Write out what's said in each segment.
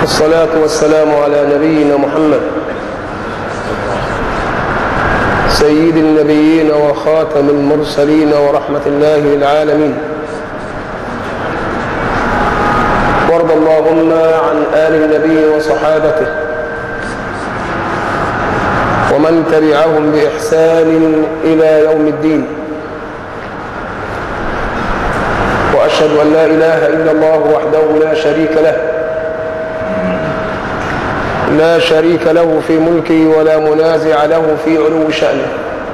والصلاة والسلام على نبينا محمد سيد النبيين وخاتم المرسلين ورحمة الله للعالمين وارض اللهم عن آل النبي وصحابته ومن تبعهم بإحسان إلى يوم الدين وأشهد أن لا إله إلا الله وحده لا شريك له لا شريك له في ملكه ولا منازع له في علو شأنه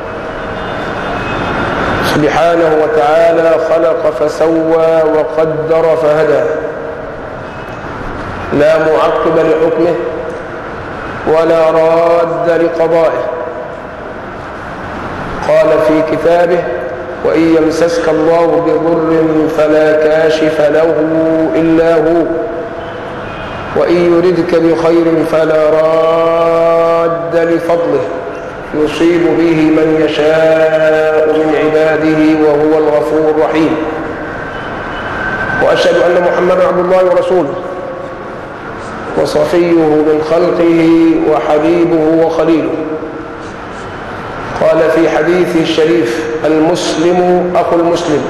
سبحانه وتعالى خلق فسوى وقدر فهدى لا معقب لحكمه ولا راد لقضائه قال في كتابه وإن يمسسك الله بضر فلا كاشف له إلا هو وإن يردك بخير فلا راد لفضله يصيب به من يشاء من عباده وهو الغفور الرحيم وأشهد أن محمدا عبد الله ورسوله وصفيه من خلقه وحبيبه وخليله قال في حديثه الشريف المسلم أخو المسلم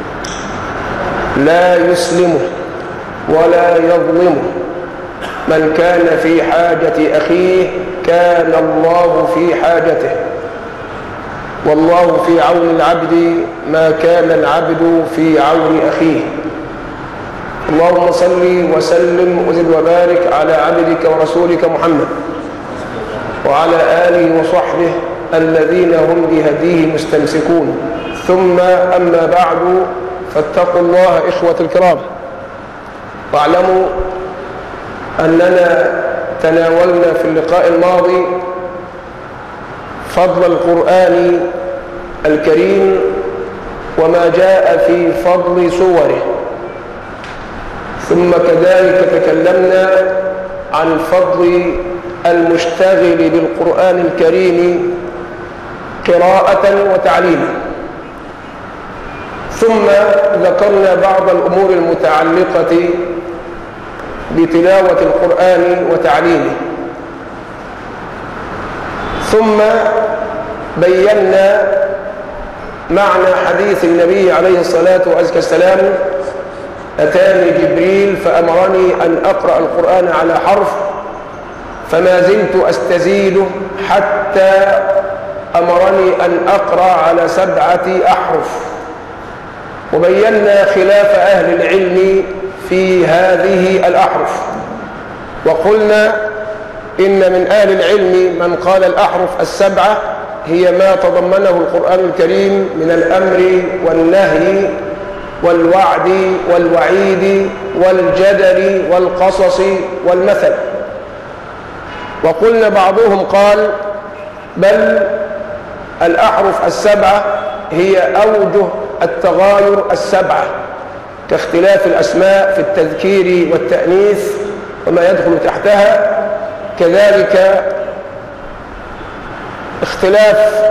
لا يسلمه ولا يظلمه من كان في حاجة أخيه كان الله في حاجته والله في عون العبد ما كان العبد في عون أخيه اللهم صل وسلم وزد وبارك على عبدك ورسولك محمد وعلى آله وصحبه الذين هم بهديه مستمسكون ثم أما بعد فاتقوا الله إخوة الكرام واعلموا أننا تناولنا في اللقاء الماضي فضل القرآن الكريم وما جاء في فضل سوره ثم كذلك تكلمنا عن فضل المشتغل بالقرآن الكريم قراءة وتعليما ثم ذكرنا بعض الأمور المتعلقة بتلاوة القرآن وتعليمه ثم بينا معنى حديث النبي عليه الصلاة والسلام أتاني جبريل فأمرني أن أقرأ القرآن على حرف فما زلت أستزيده حتى أمرني أن أقرأ على سبعة أحرف وبينا خلاف أهل العلم في هذه الأحرف وقلنا إن من أهل العلم من قال الأحرف السبعة هي ما تضمنه القرآن الكريم من الأمر والنهي والوعد والوعيد والجدل والقصص والمثل وقلنا بعضهم قال بل الأحرف السبعة هي أوجه التغاير السبعة كاختلاف الأسماء في التذكير والتأنيث وما يدخل تحتها كذلك اختلاف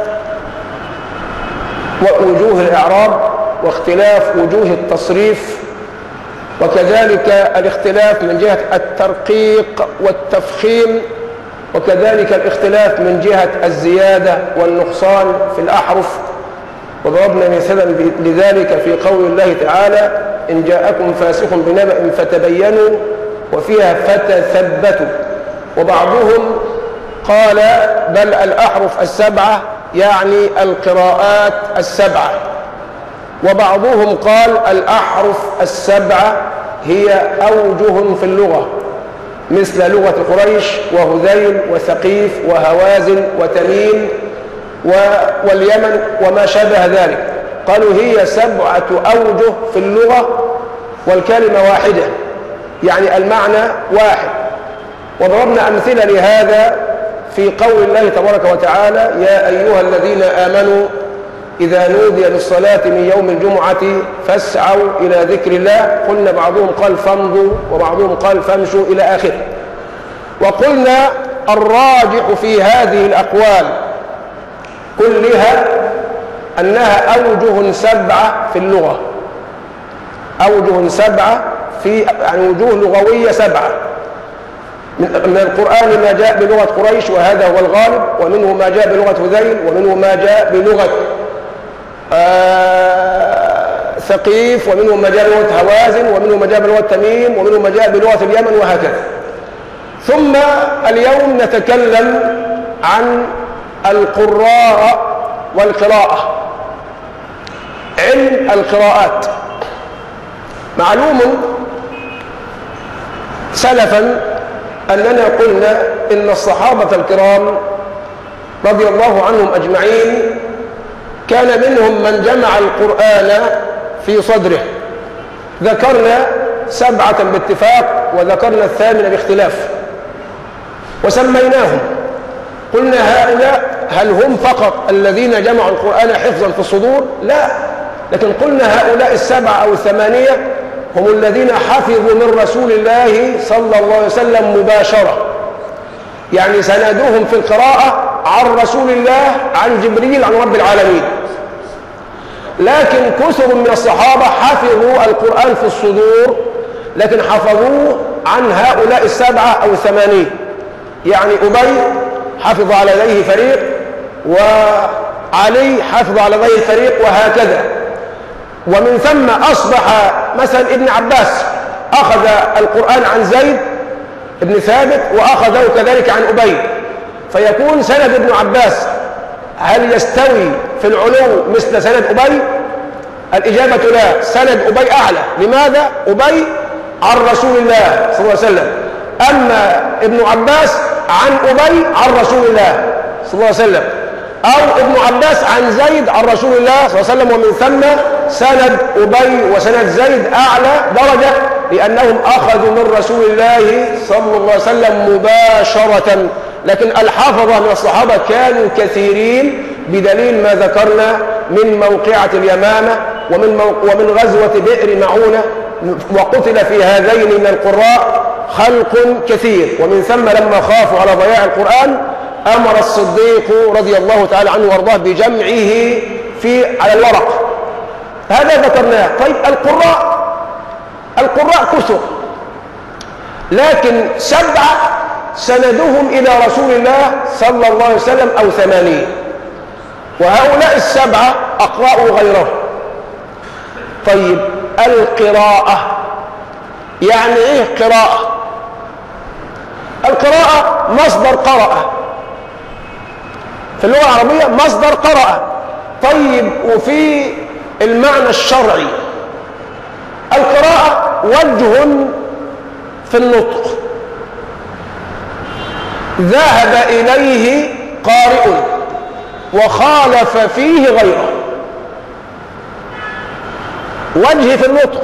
وجوه الإعراب واختلاف وجوه التصريف وكذلك الاختلاف من جهة الترقيق والتفخيم وكذلك الاختلاف من جهة الزيادة والنقصان في الأحرف وضربنا مثلا لذلك في قول الله تعالى إن جاءكم فاسق بنبأ فتبينوا وفيها فتثبتوا وبعضهم قال بل الأحرف السبعة يعني القراءات السبعة وبعضهم قال الأحرف السبعة هي أوجه في اللغة مثل لغة قريش وهذيل وثقيف وهوازن وتميم واليمن وما شابه ذلك قالوا هي سبعة أوجه في اللغة والكلمة واحدة يعني المعنى واحد وضربنا أمثلة لهذا في قول الله تبارك وتعالى يا أيها الذين آمنوا إذا نودي للصلاة من يوم الجمعة فاسعوا إلى ذكر الله قلنا بعضهم قال فامضوا وبعضهم قال فامشوا إلى آخره وقلنا الراجح في هذه الأقوال كلها أنها أوجه سبعة في اللغة أوجه سبعة في يعني وجوه لغوية سبعة من القرآن ما جاء بلغة قريش وهذا هو الغالب ومنه ما جاء بلغة هذيل ومنه ما جاء بلغة آه ثقيف ومنه ما جاء بلغة هوازن ومنه ما جاء بلغة تميم ومنه ما جاء بلغة اليمن وهكذا ثم اليوم نتكلم عن القراء والقراءة علم القراءات معلوم سلفا أننا قلنا إن الصحابة الكرام رضي الله عنهم أجمعين كان منهم من جمع القرآن في صدره ذكرنا سبعة باتفاق وذكرنا الثامنة باختلاف وسميناهم قلنا هؤلاء هل هم فقط الذين جمعوا القرآن حفظا في الصدور لا لكن قلنا هؤلاء السبعة أو الثمانية هم الذين حفظوا من رسول الله صلى الله عليه وسلم مباشرة يعني سندوهم في القراءة عن رسول الله عن جبريل عن رب العالمين لكن كثر من الصحابة حفظوا القرآن في الصدور لكن حفظوه عن هؤلاء السبعة أو الثمانين يعني أبي حفظ على يديه فريق وعلي حفظ على يديه فريق وهكذا ومن ثم أصبح مثلا ابن عباس أخذ القرآن عن زيد بن ثابت وأخذه كذلك عن أبي فيكون سند ابن عباس هل يستوي في العلو مثل سند أبي الإجابة لا سند أبي أعلى لماذا أبي عن رسول الله صلى الله عليه وسلم أما ابن عباس عن أبي عن رسول الله صلى الله عليه وسلم أو ابن عباس عن زيد عن رسول الله صلى الله عليه وسلم ومن ثم سند أبي وسند زيد أعلى درجة لأنهم أخذوا من رسول الله صلى الله عليه وسلم مباشرة لكن الحافظة من الصحابة كانوا كثيرين بدليل ما ذكرنا من موقعة اليمامة ومن, موق... ومن غزوة بئر معونة وقتل في هذين من القراء خلق كثير ومن ثم لما خافوا على ضياع القرآن أمر الصديق رضي الله تعالى عنه وارضاه بجمعه في على الورق هذا ذكرناه طيب القراء القراء كثر لكن سبعة سندهم إلى رسول الله صلى الله عليه وسلم أو ثمانين وهؤلاء السبعة أقرأوا غيره طيب القراءة يعني إيه قراءة القراءة مصدر قرأ في اللغة العربية مصدر قرأ طيب وفي المعنى الشرعي القراءة وجه في النطق ذهب إليه قارئ وخالف فيه غيره وجه في النطق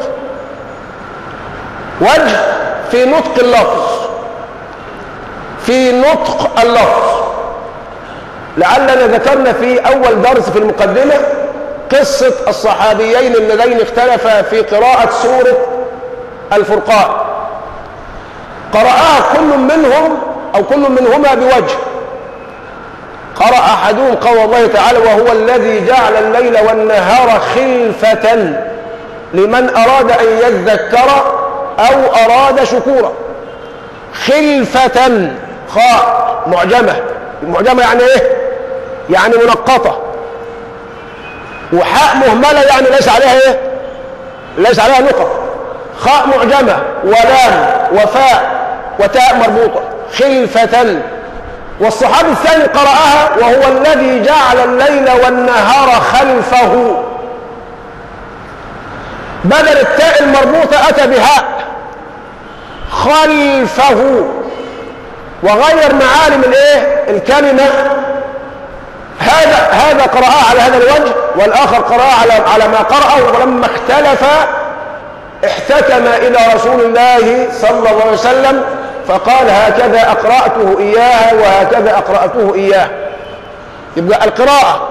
وجه في نطق اللفظ في نطق اللفظ لعلنا ذكرنا في أول درس في المقدمة قصة الصحابيين اللذين اختلفا في قراءة سورة الفرقان قرأها كل منهم أو كل منهما بوجه قرأ أحدهم قول الله تعالى وهو الذي جعل الليل والنهار خلفة لمن أراد أن يذكر أو أراد شكورا خلفة خاء معجمة المعجمة يعني إيه؟ يعني منقطة وحاء مهملة يعني ليس عليها إيه؟ ليس عليها نقط خاء معجمة ولام وفاء وتاء مربوطة خلفة والصحابي الثاني قرأها وهو الذي جعل الليل والنهار خلفه بدل التاء المربوطة أتى بهاء خلفه وغير معالم الايه الكلمة هذا هذا قرأها على هذا الوجه والآخر قرأها على على ما قرأه ولما اختلف احتكم إلى رسول الله صلى الله عليه وسلم فقال هكذا أقرأته إياها وهكذا أقرأته إياه يبقى القراءة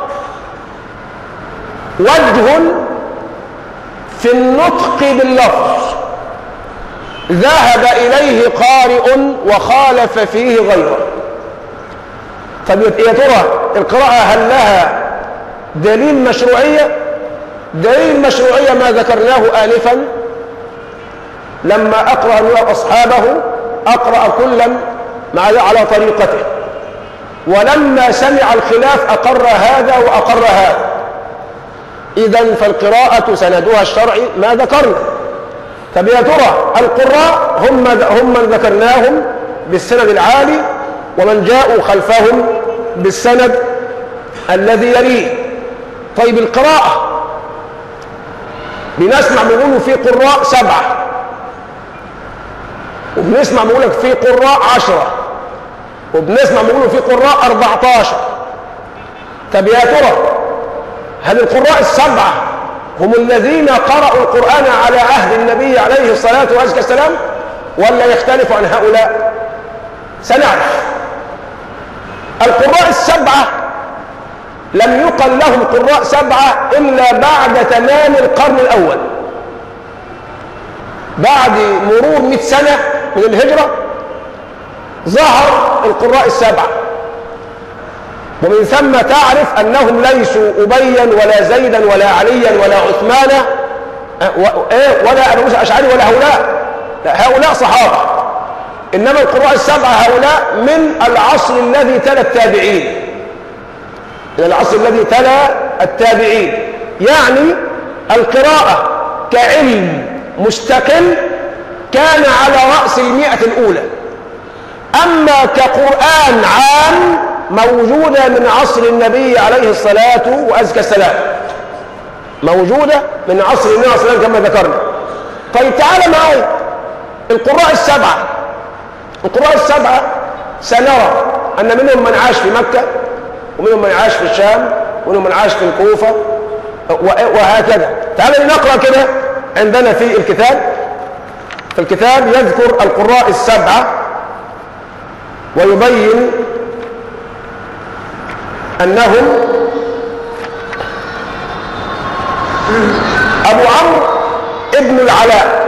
وجه في النطق باللفظ ذهب إليه قارئ وخالف فيه غيره طب يا ترى القراءة هل لها دليل مشروعية دليل مشروعية ما ذكرناه آنفا لما أقرأ أصحابه أقرأ كلا مع على طريقته ولما سمع الخلاف أقر هذا وأقر هذا إذا فالقراءة سندها الشرعي ما ذكرنا طب يا ترى القراء هم هم من ذكرناهم بالسند العالي ومن جاءوا خلفهم بالسند الذي يليه طيب القراءة بنسمع بيقولوا في قراء سبعة وبنسمع بيقول لك في قراء عشرة وبنسمع بيقولوا في قراء 14 طب يا ترى هل القراء السبعة هم الذين قرأوا القرآن على عهد النبي عليه الصلاة والسلام ولا يختلف عن هؤلاء سنعرف القراء السبعة لم يقل لهم قراء سبعة إلا بعد تمام القرن الأول بعد مرور مئة سنة من الهجرة ظهر القراء السبعة ومن ثم تعرف أنهم ليسوا أبيا ولا زيدا ولا عليا ولا عثمانا ولا أبو موسى الأشعري ولا هؤلاء لا هؤلاء صحابة إنما القراء السبعة هؤلاء من العصر الذي تلا التابعين من العصر الذي تلا التابعين يعني القراءة كعلم مستقل كان على رأس المئة الأولى أما كقرآن عام موجودة من عصر النبي عليه الصلاة وأزكى السلام موجودة من عصر النبي عليه الصلاة كما ذكرنا طيب تعال معي القراء السبعة القراء السبعة سنرى أن منهم من عاش في مكة ومنهم من عاش في الشام ومنهم من عاش في الكوفة وهكذا تعال نقرأ كده عندنا في الكتاب في الكتاب يذكر القراء السبعة ويبين أنهم أبو عمرو ابن العلاء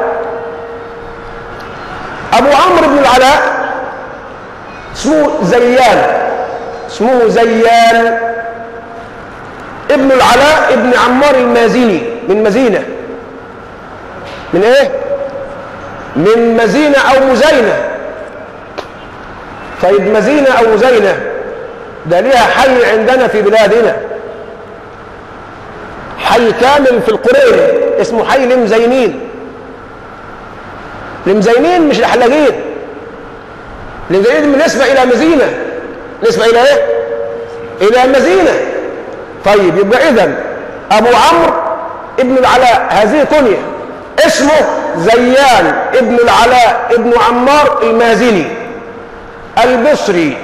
أبو عمرو بن العلاء اسمه زيان اسمه زيان ابن العلاء ابن عمار المازيني من مزينة من ايه من مزينة او مزينة طيب مزينة او مزينة ده ليها حي عندنا في بلادنا حي كامل في القرين اسمه حي المزينين المزينين مش الحلاقين المزينين بالنسبة إلى مزينة نسبة إلى إيه؟ إلى مزينة طيب يبقى إذا أبو عمرو ابن العلاء هذه كنية اسمه زيان ابن العلاء ابن عمار المازني البصري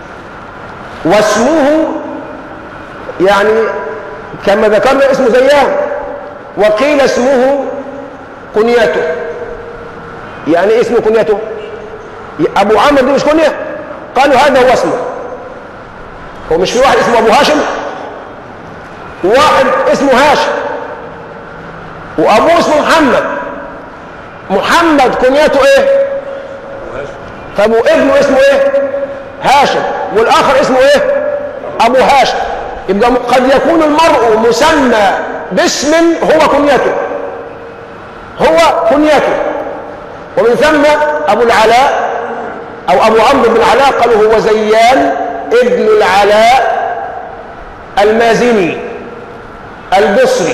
واسمه يعني كما ذكرنا اسمه زيان وقيل اسمه كنيته يعني ايه اسمه كنيته ابو عمرو دي مش كنيه قالوا هذا هو اسمه هو مش في واحد اسمه ابو هاشم واحد اسمه هاشم وابوه اسمه محمد محمد كنيته ايه طب وابنه اسمه ايه هاشم والاخر اسمه ايه ابو هاشم يبقى قد يكون المرء مسمى باسم هو كنيته هو كنيته ومن ثم ابو العلاء او ابو عمرو بن العلاء قالوا هو زيان ابن العلاء المازني البصري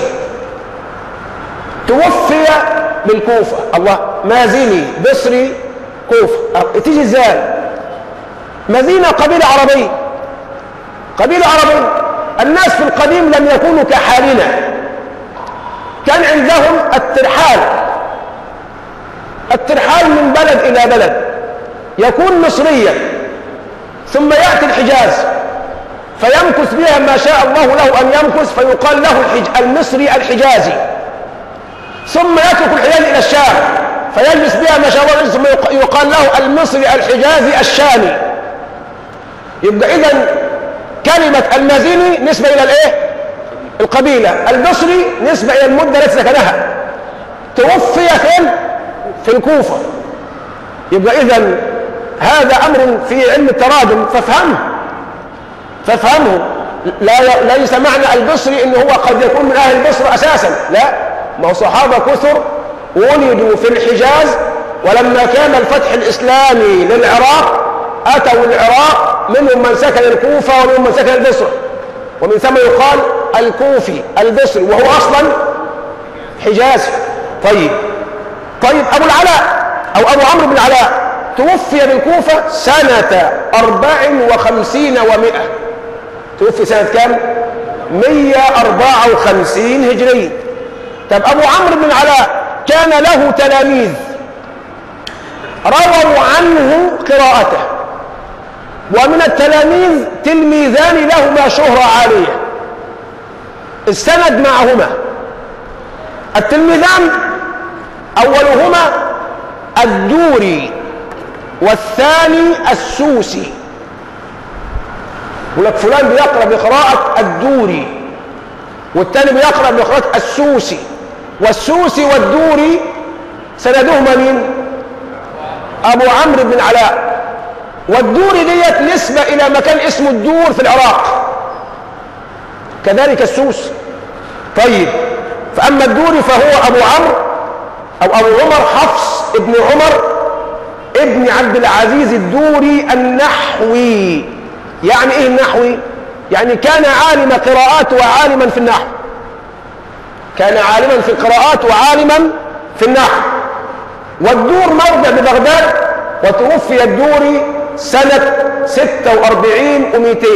توفي بالكوفة الله مازني بصري كوفة تيجي ازاي مدينة قبيلة عربية قبيلة عربية الناس في القديم لم يكونوا كحالنا كان عندهم الترحال الترحال من بلد إلى بلد يكون مصريا ثم يأتي الحجاز فيمكث بها ما شاء الله له أن يمكث فيقال له الحج... المصري الحجازي ثم يترك الحجاز إلى الشام فيجلس بها ما شاء الله ثم يقال له المصري الحجازي الشامي يبقى إذا كلمة المازيني نسبة إلى الإيه؟ القبيلة البصري نسبة إلى المدة التي سكنها توفي فين؟ في الكوفة يبقى إذا هذا أمر في علم التراجم فافهمه فافهمه لا ليس معنى البصري إنه هو قد يكون من أهل البصر أساسا لا ما هو صحابة كثر ولدوا في الحجاز ولما كان الفتح الإسلامي للعراق أتوا العراق منهم من سكن الكوفة ومنهم من سكن البصرة ومن ثم يقال الكوفي البصري وهو أصلا حجازي طيب طيب أبو العلاء أو أبو عمرو بن العلاء توفي بالكوفة سنة أربع وخمسين ومائة توفي سنة كام؟ مية أربعة وخمسين هجرية طب أبو عمرو بن العلاء كان له تلاميذ رووا عنه قراءته ومن التلاميذ تلميذان لهما شهرة عالية السند معهما التلميذان أولهما الدوري والثاني السوسي يقول لك فلان بيقرأ بقراءة الدوري والثاني بيقرأ بقراءة السوسي والسوسي والدوري سندهما مين؟ أبو عمرو بن علاء والدوري ديت نسبة إلى مكان اسمه الدور في العراق كذلك السوس طيب فأما الدوري فهو أبو عمرو أو أبو عمر حفص ابن عمر ابن عبد العزيز الدوري النحوي يعني إيه النحوي؟ يعني كان عالم قراءات وعالما في النحو كان عالما في القراءات وعالما في النحو والدور موضع ببغداد وتوفي الدوري سنة 46 و200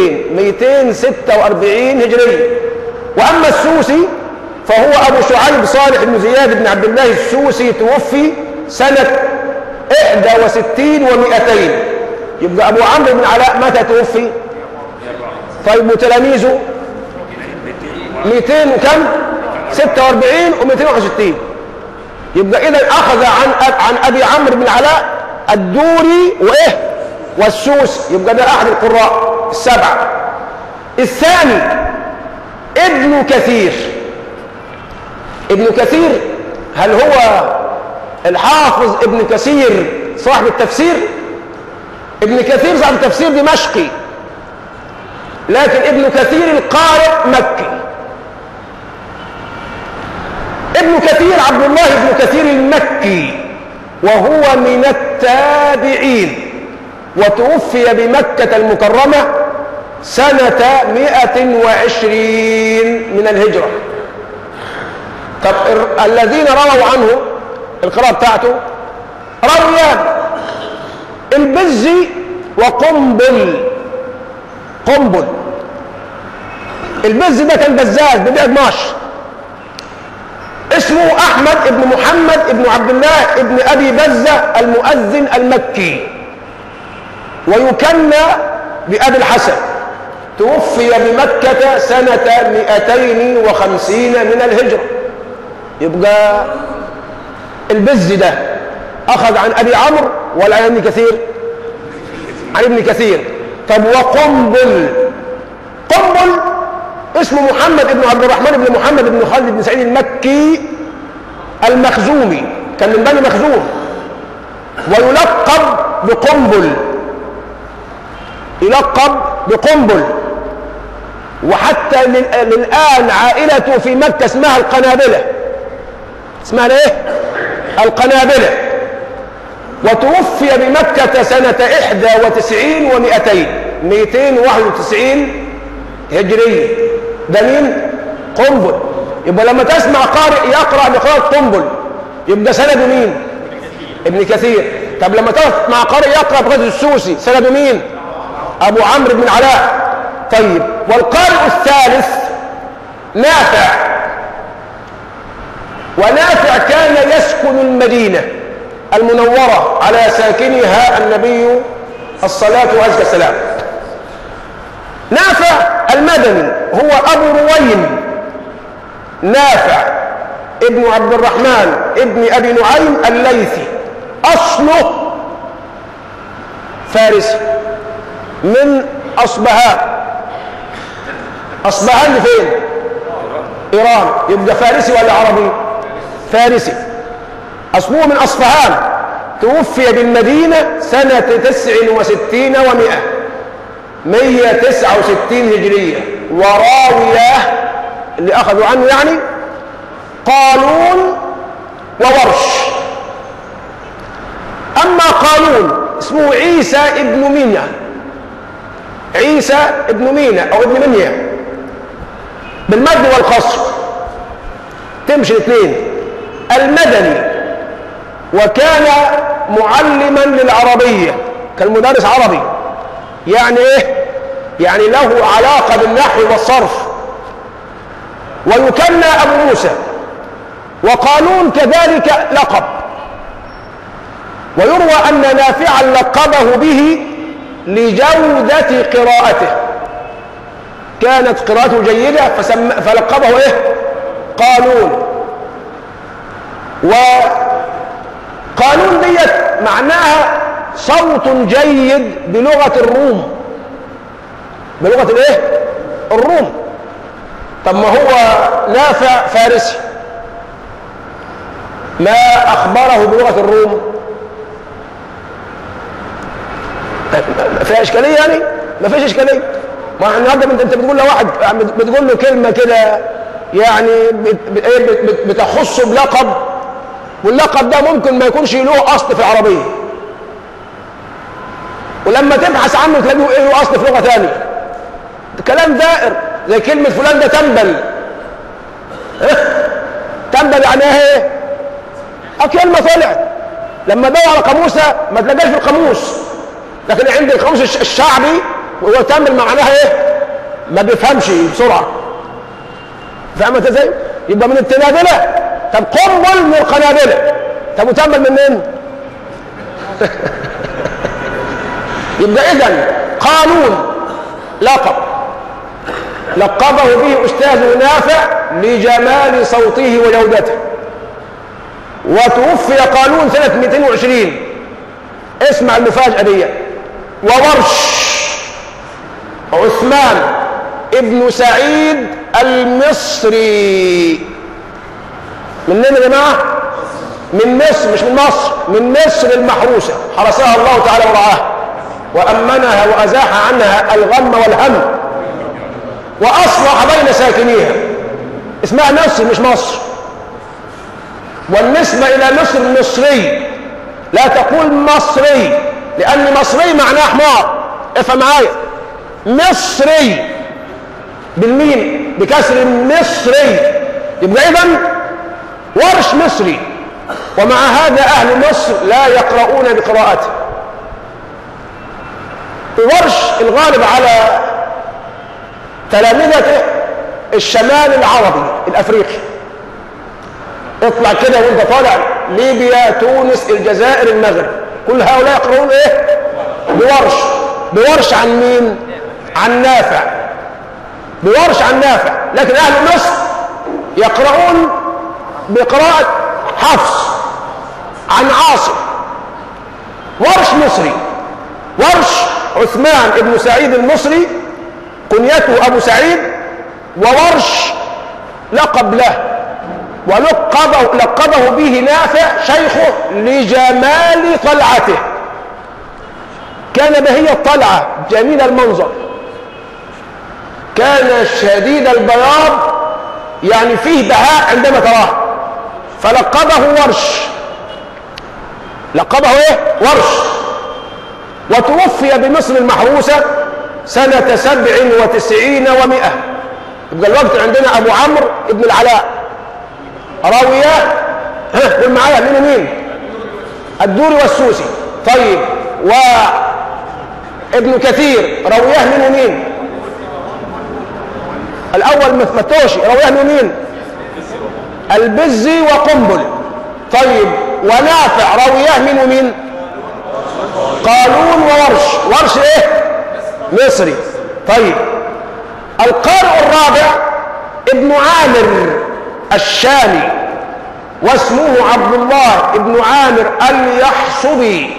246 هجرية وأما السوسي فهو أبو شعيب صالح بن زياد بن عبد الله السوسي توفي سنة 61 و200 يبقى أبو عمرو بن علاء متى توفي؟ طيب وتلاميذه 200 وكم؟ 46 و261 يبقى إذا أخذ عن عن أبي عمرو بن علاء الدوري وإيه؟ والسوس يبقى ده أحد القراء السبعة الثاني ابن كثير ابن كثير هل هو الحافظ ابن كثير صاحب التفسير ابن كثير صاحب التفسير دمشقي لكن ابن كثير القارئ مكي ابن كثير عبد الله بن كثير المكي وهو من التابعين وتوفي بمكة المكرمة سنة مئة وعشرين من الهجرة طب الذين رووا عنه القراءة بتاعته رويان البزي وقنبل قنبل البز ده كان بزاز ببيع قماش اسمه احمد ابن محمد ابن عبد الله ابن ابي بزه المؤذن المكي ويكنى بابي الحسن توفي بمكة سنة 250 من الهجرة يبقى البز ده أخذ عن أبي عمرو ولا عن ابن كثير عن ابن كثير طب وقنبل قنبل اسمه محمد بن عبد الرحمن بن محمد بن خالد بن سعيد المكي المخزومي كان من بني مخزوم ويلقب بقنبل يلقب بقنبل وحتى للآن عائلته في مكة اسمها القنابلة اسمها ايه القنابلة وتوفي بمكة سنة إحدى وتسعين ومئتين مئتين واحد وتسعين هجرية ده مين قنبل يبقى لما تسمع قارئ يقرأ بقراءة قنبل يبقى سنده مين ابن كثير طب لما تسمع قارئ يقرأ بقراءة السوسي سنده مين أبو عمرو بن علاء طيب والقارئ الثالث نافع ونافع كان يسكن المدينة المنورة على ساكنها النبي الصلاة والسلام نافع المدني هو أبو رويم نافع ابن عبد الرحمن ابن أبي نعيم الليثي أصله فارسي من أصبهان أصبهان فين إيران يبقى فارسي ولا عربي فارسي أصبوه من أصفهان توفي بالمدينة سنة تسع وستين ومائة مية تسعة وستين هجرية وراوية اللي أخذوا عنه يعني قالون وورش أما قالون اسمه عيسى ابن مينا عيسى ابن مينا او ابن منيا بالمد والقصر تمشي الاثنين المدني وكان معلما للعربية كان مدرس عربي يعني ايه يعني له علاقة بالنحو والصرف ويكنى أبو موسى وقانون كذلك لقب ويروى أن نافعا لقبه به لجودة قراءته كانت قراءته جيدة فسم فلقبه ايه قانون وقانون ديت معناها صوت جيد بلغة الروم بلغة الايه الروم طب ما هو نافع فارسي ما أخبره بلغة الروم فيها إشكالية يعني ما فيش إشكالية ما احنا النهارده انت انت بتقول لواحد بتقول له كلمة كده يعني بت- بت- إيه بت- بت- بتخصه بلقب واللقب ده ممكن ما يكونش له أصل في العربية ولما تبحث عنه تلاقيه ايه له أصل في لغة ثانية كلام دائر زي كلمة فلان ده تنبل إيه؟ تنبل يعني ايه اه كلمة طلعت لما دور على قاموسها ما تلاقيش في القاموس لكن عند القاموس الش- الشعبي وهو تنبل معناها ايه ما بيفهمش بسرعة فاهمة ازاي يبقى من التنابلة طب قنبل من القنابلة طب وتنبل منين يبقى اذا قانون لقب لقبه به أستاذ نافع لجمال صوته وجودته وتوفي قانون سنة 220 اسمع المفاجأة دي وورش عثمان ابن سعيد المصري منين يا جماعة؟ من مصر مش من مصر من مصر المحروسة حرسها الله تعالى ورعاها وأمنها وأزاح عنها الغم والهم وأصلح بين ساكنيها اسمها مصر مش مصر والنسبة إلى مصر مصري لا تقول مصري لأن مصري معناه حمار افهم معايا مصري بالميم بكسر مصري يبقى إذا ورش مصري ومع هذا أهل مصر لا يقرؤون بقراءته ورش الغالب على تلامذته الشمال العربي الافريقي اطلع كده وانت طالع ليبيا تونس الجزائر المغرب كل هؤلاء يقرؤون ايه بورش بورش عن مين عن نافع بورش عن نافع لكن اهل مصر يقرؤون بقراءة حفص عن عاصم ورش مصري ورش عثمان ابن سعيد المصري كنيته أبو سعيد وورش لقب له ولقبه لقبه به نافع شيخه لجمال طلعته كان بهي الطلعة جميل المنظر كان شديد البياض يعني فيه بهاء عندما تراه فلقبه ورش لقبه ايه ورش وتوفي بمصر المحروسة سنة سبع وتسعين ومئة يبقى الوقت عندنا أبو عمرو ابن العلاء راوياه ها قول معايا مين ومين الدوري والسوسي طيب وابن كثير راوياه مين ومين الأول متوشي راوياه مين ومين البزي وقنبل طيب ونافع راوياه مين ومين قالون وورش ورش ايه مصري طيب القارئ الرابع ابن عامر الشامي واسمه عبد الله ابن عامر اليحصبي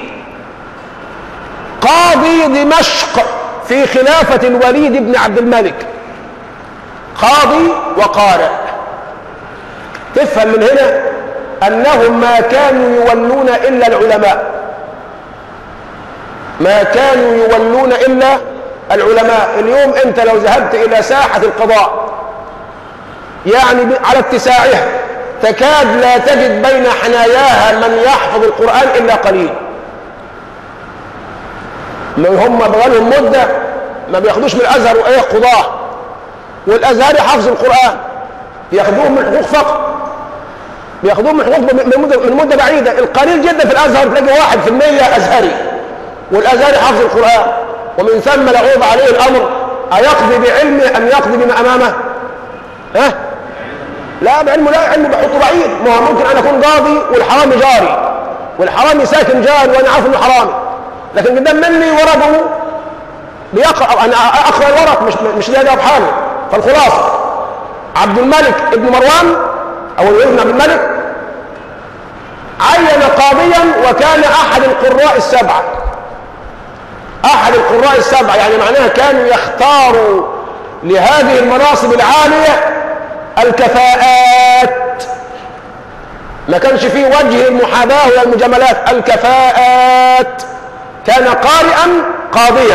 قاضي دمشق في خلافة الوليد بن عبد الملك قاضي وقارئ تفهم من هنا أنهم ما كانوا يولون إلا العلماء ما كانوا يولون إلا العلماء اليوم أنت لو ذهبت إلى ساحة القضاء يعني على اتساعها تكاد لا تجد بين حناياها من يحفظ القرآن إلا قليل اللي هم بقالهم مده ما بياخدوش من الازهر وايه قضاه والازهري حافظ القران ياخدوه من حقوق فقط بياخدوه من حقوق من مده من مده بعيده القليل جدا في الازهر تلاقي واحد في المية ازهري والازهري حافظ القران ومن ثم يعوض عليه الامر ايقضي بعلمه ام يقضي بما امامه ها لا بعلمه لا علمه بحطه بعيد ما هو ممكن انا اكون قاضي والحرامي جاري والحرامي ساكن جاري وانا عارف انه حرامي لكن قدام مني ورقه بيقرا انا اقرا الورق مش مش لاقي بحاله فالخلاصه عبد الملك ابن مروان او ابن عبد الملك عين قاضيا وكان احد القراء السبعه احد القراء السبعه يعني معناها كانوا يختاروا لهذه المناصب العاليه الكفاءات ما كانش فيه وجه المحاباه ولا المجاملات الكفاءات كان قارئا قاضيا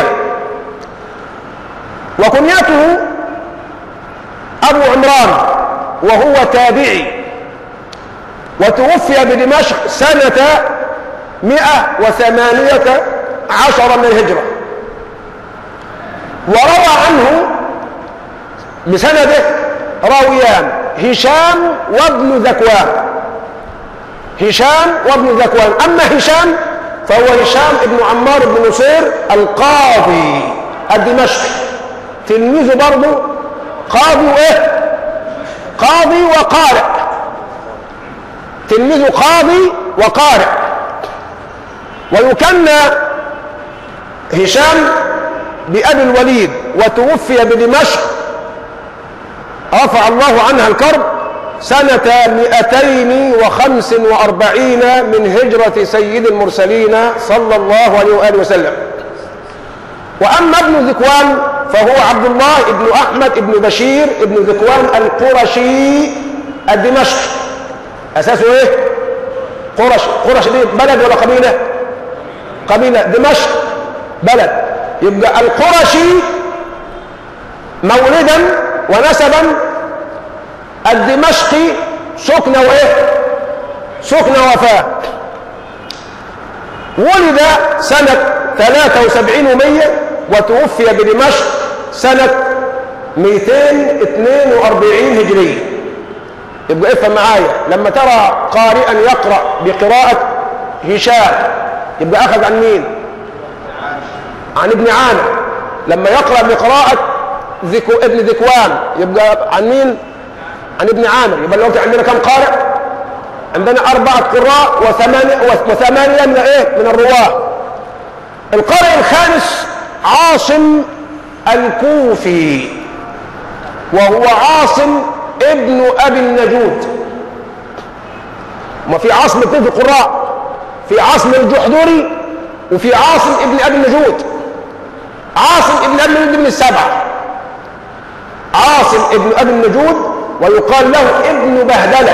وكنيته ابو عمران وهو تابعي وتوفي بدمشق سنة مئة وثمانية عشر من الهجرة وروى عنه بسنده راويان هشام وابن ذكوان هشام وابن ذكوان أما هشام فهو هشام ابن عمار بن نصير القاضي الدمشقي تلميذه برضه قاضي وايه قاضي وقارئ تلميذه قاضي وقارئ ويكنى هشام بأبي الوليد وتوفي بدمشق رفع الله عنها الكرب سنة مئتين وخمس وأربعين من هجرة سيد المرسلين صلى الله عليه وآله وسلم وأما ابن ذكوان فهو عبد الله ابن أحمد ابن بشير ابن ذكوان القرشي الدمشقي أساسه إيه؟ قرش قرش دي بلد ولا قبيلة؟ قبيلة دمشق بلد يبقى القرشي مولدا ونسبا الدمشقي سكنة وإيه؟ سكنة وفاة ولد سنة 73 ومية وتوفي بدمشق سنة 242 هجرية يبقى افهم معايا لما ترى قارئا يقرأ بقراءة هشام يبقى أخذ عن مين؟ عن ابن عامر لما يقرأ بقراءة ذكو ابن ذكوان يبقى عن مين؟ عن ابن عامر يبقى دلوقتي عندنا كم قارئ؟ عندنا أربعة قراء وثمانية وثمانية من إيه؟ من الرواة القارئ الخامس عاصم الكوفي وهو عاصم ابن ابي النجود ما في عاصم اثنين في القراء في عاصم الجحدري وفي عاصم ابن ابي النجود عاصم ابن ابي النجود من السبعه عاصم ابن ابي النجود ويقال له ابن بهدله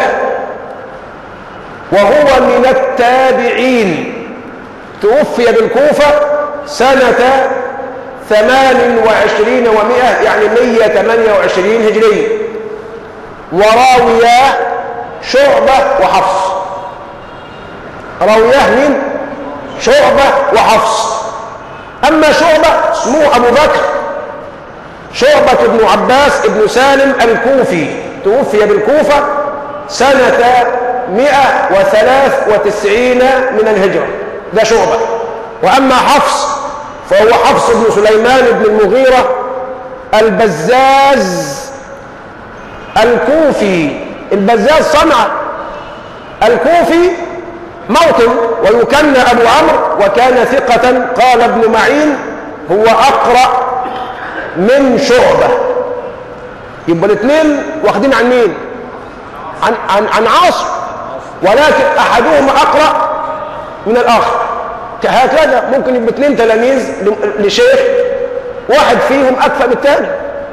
وهو من التابعين توفي بالكوفة سنة ثمان وعشرين ومائة يعني مية ثمانية وعشرين هجرية وراوياه شعبة وحفص راوياه مين؟ شعبة وحفص أما شعبة اسمه أبو بكر شعبة بن عباس بن سالم الكوفي توفي بالكوفة سنة مئة وثلاث وتسعين من الهجرة ده شعبة وأما حفص فهو حفص بن سليمان بن المغيرة البزاز الكوفي البزاز صنعاء الكوفي موطن ويكنى أبو عمرو وكان ثقة قال ابن معين هو أقرأ من شعبة يبقى الاثنين واخدين عن مين عن, عن, عن عاصم ولكن أحدهما أقرأ من الآخر هكذا ممكن يبقى اثنين تلاميذ لشيخ واحد فيهم أكفأ من الثاني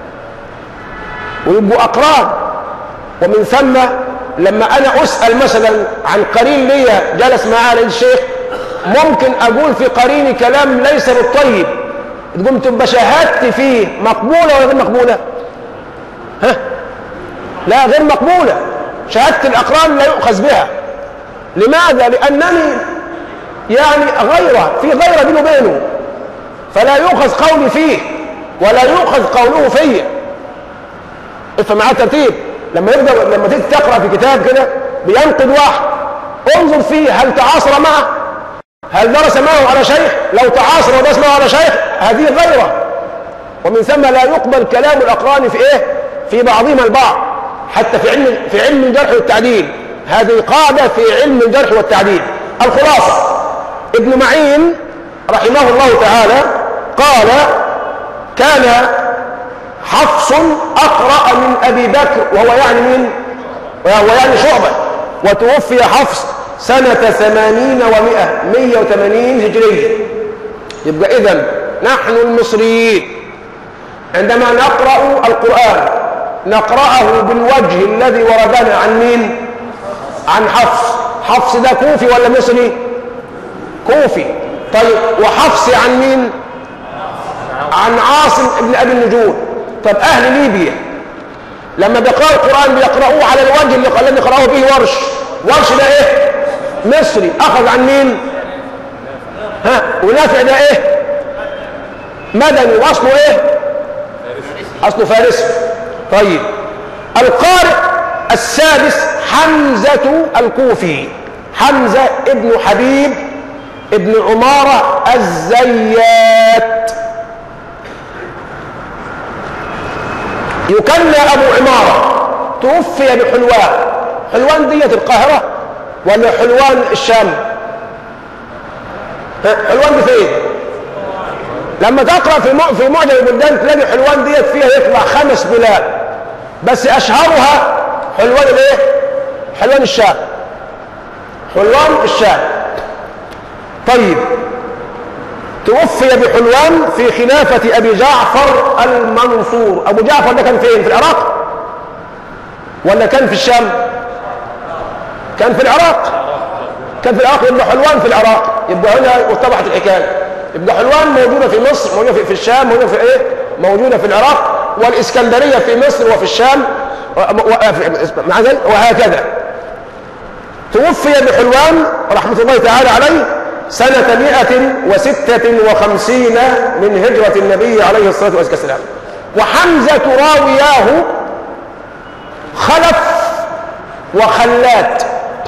ويبقوا أقران ومن ثم لما أنا أسأل مثلا عن قرين ليا جلس معاه الشيخ ممكن أقول في قريني كلام ليس بالطيب تقوم تبقى شهادتي فيه مقبولة ولا غير مقبولة ها لا غير مقبولة شهادة الأقران لا يؤخذ بها لماذا لأنني يعني غيرة في غيرة بينه وبينه فلا يؤخذ قولي فيه ولا يؤخذ قوله فيه افهم معاه الترتيب لما يبدا لما تيجي تقرا في كتاب كده بينقد واحد انظر فيه هل تعاصر معه هل درس معه على شيخ لو تعاصر ودرس معه على شيخ هذه غيره ومن ثم لا يقبل كلام الاقران في ايه في بعضهما البعض حتى في علم في علم الجرح والتعديل هذه قاعده في علم الجرح والتعديل الخلاصه ابن معين رحمه الله تعالى قال كان حفص اقرا من ابي بكر وهو يعني من وهو يعني شعبه وتوفي حفص سنة ثمانين ومائة مية وثمانين هجرية يبقى إذا نحن المصريين عندما نقرأ القرآن نقرأه بالوجه الذي وردنا عن مين عن حفص حفص ده كوفي ولا مصري كوفي طيب وحفص عن مين عن عاصم ابن أبي النجود طب أهل ليبيا لما بيقرأوا القرآن بيقرأوه على الوجه اللي الذي قرأه به ورش ورش ده ايه مصري اخذ عن مين ها ونافع ده ايه مدني واصله ايه اصله فارسي طيب القارئ السادس حمزة الكوفي حمزة ابن حبيب ابن عمارة الزيات يكنى أبو عمارة توفي بحلوان حلوان دية القاهرة ولا حلوان الشام حلوان دي فين لما تقرأ في في معجم البلدان تلاقي حلوان ديت فيها يطلع خمس بلاد بس أشهرها حلوان الايه حلوان الشام حلوان الشام طيب توفي بحلوان في خلافة أبي جعفر المنصور أبو جعفر ده كان فين في العراق ولا كان في الشام كان في العراق كان في العراق يبقى حلوان في العراق يبقى هنا واتضحت الحكايه يبقى حلوان موجوده في مصر موجوده في, في الشام موجوده في ايه موجوده في العراق والاسكندريه في مصر وفي الشام مع ذلك وهكذا توفي بحلوان رحمه الله تعالى عليه سنة مئة وستة وخمسين من هجرة النبي عليه الصلاة والسلام وحمزة راوياه خلف وخلات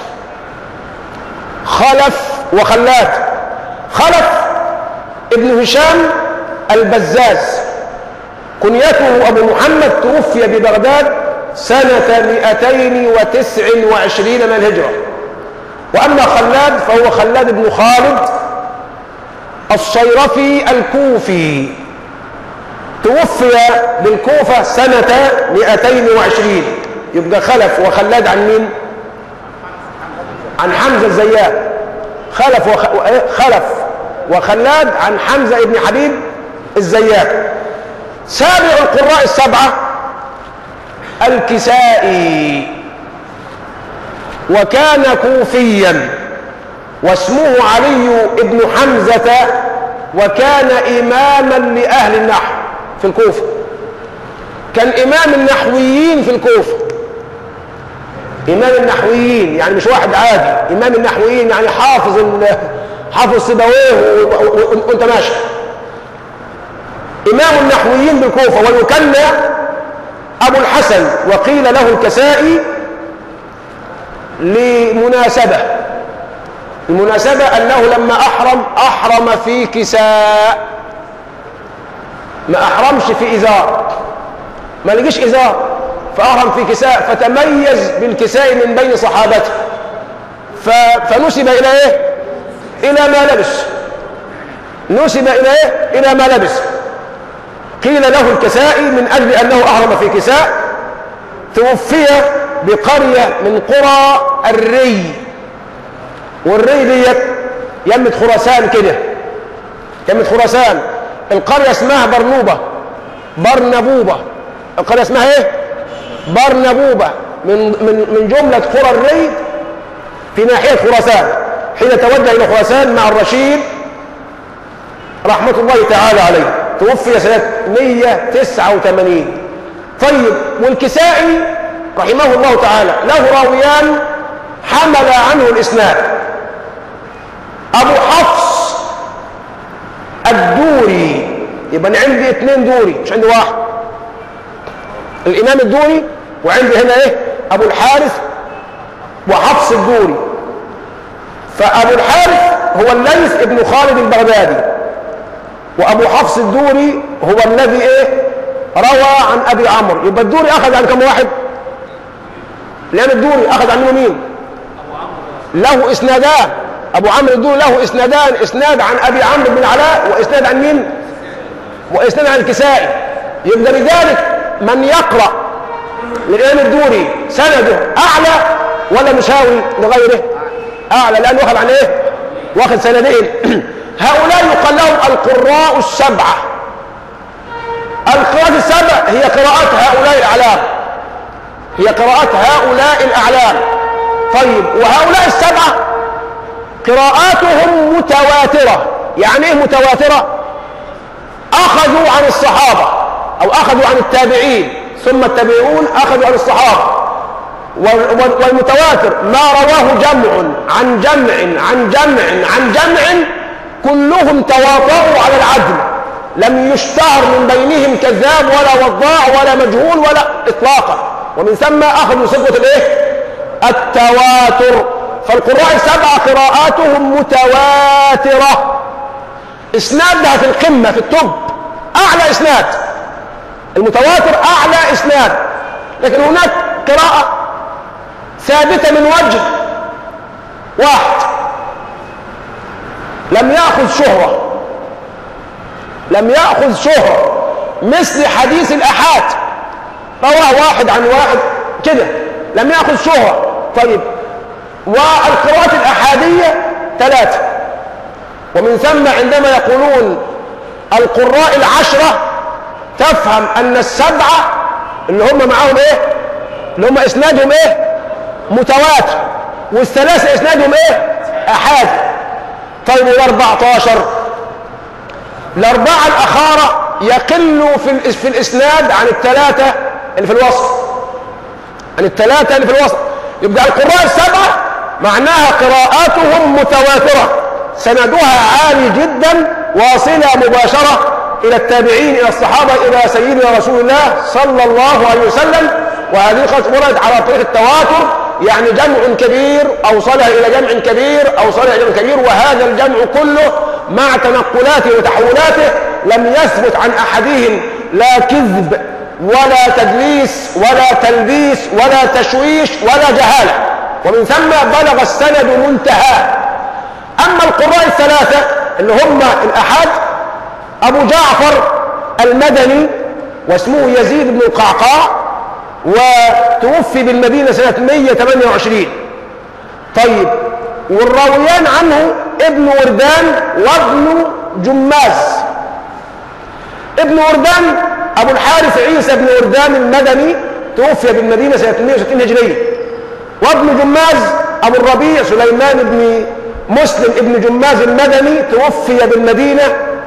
خلف وخلات خلف ابن هشام البزاز كنيته أبو محمد توفي ببغداد سنة مئتين وتسع وعشرين من الهجرة وأما خلاد فهو خلاد بن خالد الصيرفي الكوفي توفي بالكوفة سنة مئتين وعشرين يبقى خلف وخلاد عن مين عن حمزة الزيات خلف وخ... خلف وخلاد عن حمزة ابن حبيب الزيات سابع القراء السبعة الكسائي وكان كوفيا واسمه علي بن حمزة وكان إماما لأهل النحو في الكوفة كان إمام النحويين في الكوفة إمام النحويين يعني مش واحد عادي إمام النحويين يعني حافظ حافظ سيبويه وانت ماشي إمام النحويين بالكوفة ويكنى أبو الحسن وقيل له الكسائي لمناسبة المناسبة أنه لما أحرم أحرم في كساء ما أحرمش في إزار ما لقيش إزار فأحرم في كساء فتميز بالكساء من بين صحابته فنسب إلى إيه؟ إلى ما لبس نسب إلى إيه؟ إلى ما لبس قيل له الكسائي من أجل أنه أحرم في كساء توفي بقرية من قرى الري والري ديت يمة خراسان كده يمة خراسان القرية اسمها برنوبة برنبوبة القرية اسمها ايه برنبوبة من من من جملة قرى الري في ناحية خراسان حين توجه إلى خراسان مع الرشيد رحمة الله تعالى عليه توفي سنة 189 طيب والكسائي رحمه الله تعالى له راويان حمل عنه الإسناد أبو حفص الدوري يبقى انا عندي اثنين دوري مش عندي واحد الامام الدوري وعندي هنا ايه ابو الحارث وحفص الدوري فابو الحارث هو الليث ابن خالد البغدادي وابو حفص الدوري هو الذي ايه روى عن ابي عمرو يبقى الدوري اخذ عن كم واحد لان الدوري اخذ عن منه مين له اسنادان ابو عمرو الدوري له اسنادان اسناد عن ابي عمرو بن العلاء واسناد عن مين واسناد عن الكسائي يبقى لذلك من يقرا للامام الدوري سنده اعلى ولا مساوي لغيره اعلى لانه اخذ عن ايه واخذ سندين هؤلاء يقال لهم القراء السبعه القراءات السبع هي قراءات هؤلاء الاعلام هي قراءات هؤلاء الاعلام طيب وهؤلاء السبعه قراءاتهم متواتره يعني ايه متواتره اخذوا عن الصحابه او اخذوا عن التابعين ثم التابعون اخذوا عن الصحابه والمتواتر ما رواه جمع عن جمع عن جمع عن جمع كلهم تواطؤوا على العدل لم يشتهر من بينهم كذاب ولا وضاع ولا مجهول ولا اطلاقا ومن ثم اخذوا صفه الايه التواتر فالقراء السبعه قراءاتهم متواتره اسنادها في القمه في التوب اعلى اسناد المتواتر اعلى اسناد لكن هناك قراءه ثابته من وجه واحد لم ياخذ شهره لم ياخذ شهره مثل حديث الاحاد رواه واحد عن واحد كده لم ياخذ شهره طيب والقراءات الاحاديه ثلاثه ومن ثم عندما يقولون القراء العشره تفهم ان السبعه اللي هم معاهم ايه اللي هم اسنادهم ايه متواتر والثلاثه اسنادهم ايه احاد طيب وال14 الاربعه الاخاره يقلوا في في الاسناد عن الثلاثه اللي في الوسط عن الثلاثه اللي في الوسط يبقى القراء السبعه معناها قراءاتهم متواتره سندها عالي جدا واصله مباشره الى التابعين الى الصحابه الى سيدنا رسول الله صلى الله عليه وسلم وهذه قد وردت على طريق التواتر يعني جمع كبير اوصلها الى جمع كبير اوصلها الى جمع كبير وهذا الجمع كله مع تنقلاته وتحولاته لم يثبت عن احدهم لا كذب ولا تدليس ولا تلبيس ولا تشويش ولا جهاله ومن ثم بلغ السند منتهى اما القراء الثلاثه اللي هم الاحاد ابو جعفر المدني واسمه يزيد بن القعقاع وتوفي بالمدينة سنة 128 طيب والراويان عنه ابن وردان وابن جماز ابن وردان أبو الحارث عيسى بن وردان المدني توفي بالمدينة سنة 160 هجرية وابن جماز أبو الربيع سليمان بن مسلم ابن جماز المدني توفي بالمدينة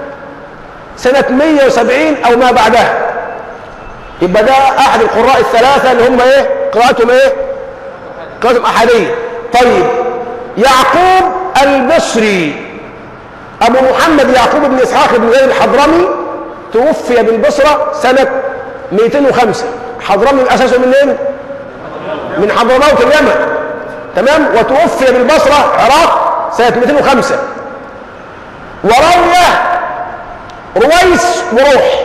سنة 170 أو ما بعدها يبقى ده احد القراء الثلاثه اللي هم ايه قراءتهم ايه قراءتهم احاديه طيب يعقوب البصري ابو محمد يعقوب بن اسحاق بن زيد الحضرمي توفي بالبصره سنه 205 حضرمي اساسه منين من حضرموت اليمن تمام وتوفي بالبصره عراق سنه 205 وروى رويس وروح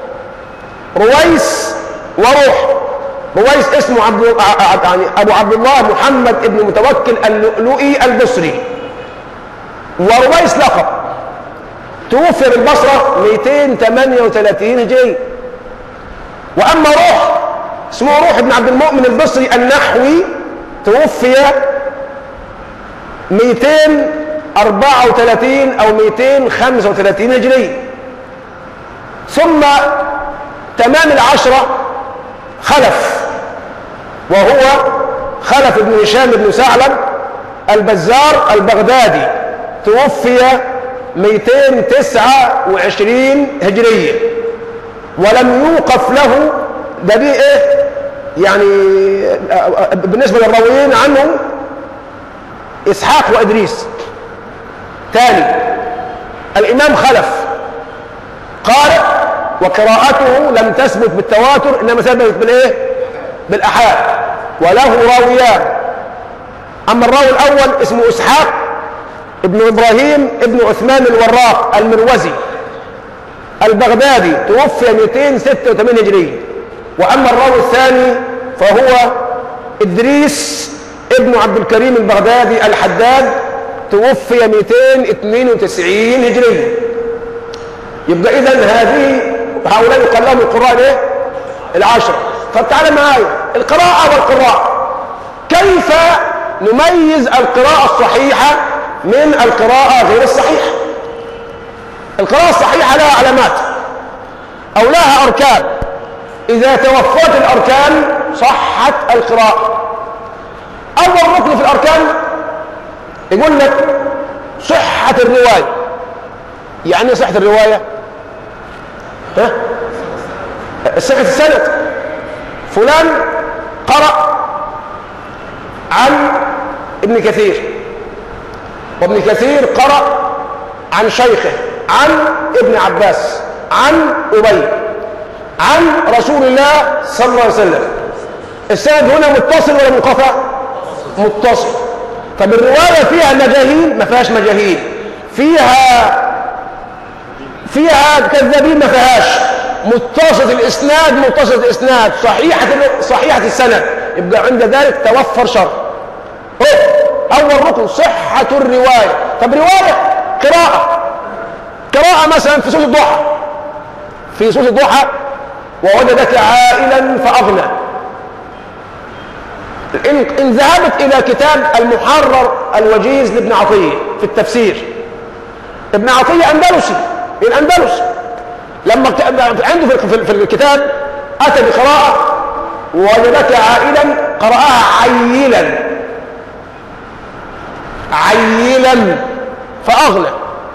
رويس وروح رويس اسمه عبد يعني ابو عبد الله محمد ابن متوكل اللؤلؤي البصري ورويس لقب توفي بالبصره 238 هجري واما روح اسمه روح بن عبد المؤمن البصري النحوي توفي 234 او 235 هجري ثم تمام العشرة خلف وهو خلف بن هشام بن ثعلب البزار البغدادي توفي 229 هجرية ولم يوقف له ده دي ايه يعني بالنسبة للراويين عنه إسحاق وإدريس ثاني الإمام خلف قال وقراءته لم تثبت بالتواتر انما ثبتت بالايه بالاحاد وله راويان اما الراوي الاول اسمه اسحاق ابن ابراهيم ابن عثمان الوراق المروزي البغدادي توفي 286 هجريه واما الراوي الثاني فهو ادريس ابن عبد الكريم البغدادي الحداد توفي 292 هجريه يبقى اذا هذه هؤلاء يقال لهم القراء الايه العشره طب تعالى معايا القراءه والقراء كيف نميز القراءه الصحيحه من القراءه غير الصحيحه القراءه الصحيحه لها علامات او لها اركان اذا توفرت الاركان صحت القراءه اول ركن في الاركان يقول لك صحه الروايه يعني ايه صحه الروايه ها صحه السند فلان قرأ عن ابن كثير وابن كثير قرأ عن شيخه عن ابن عباس عن أبي عن رسول الله صلى الله عليه وسلم السند هنا متصل ولا منقطع متصل طب الرواية فيها مجاهيل ما فيهاش مجاهيل فيها فيها كذابين ما فيهاش متصل الاسناد متصل الاسناد صحيحة صحيحة السند يبقى عند ذلك توفر شر اول ركن صحة الرواية طب رواية قراءة قراءة مثلا في سورة الضحى في سورة الضحى ووجدك عائلا فأغنى إن, إن ذهبت إلى كتاب المحرر الوجيز لابن عطية في التفسير ابن عطية أندلسي الأندلس لما عنده في الكتاب أتى بقراءة ووجدك عائلا قرأها عيلا عيلا فأغنى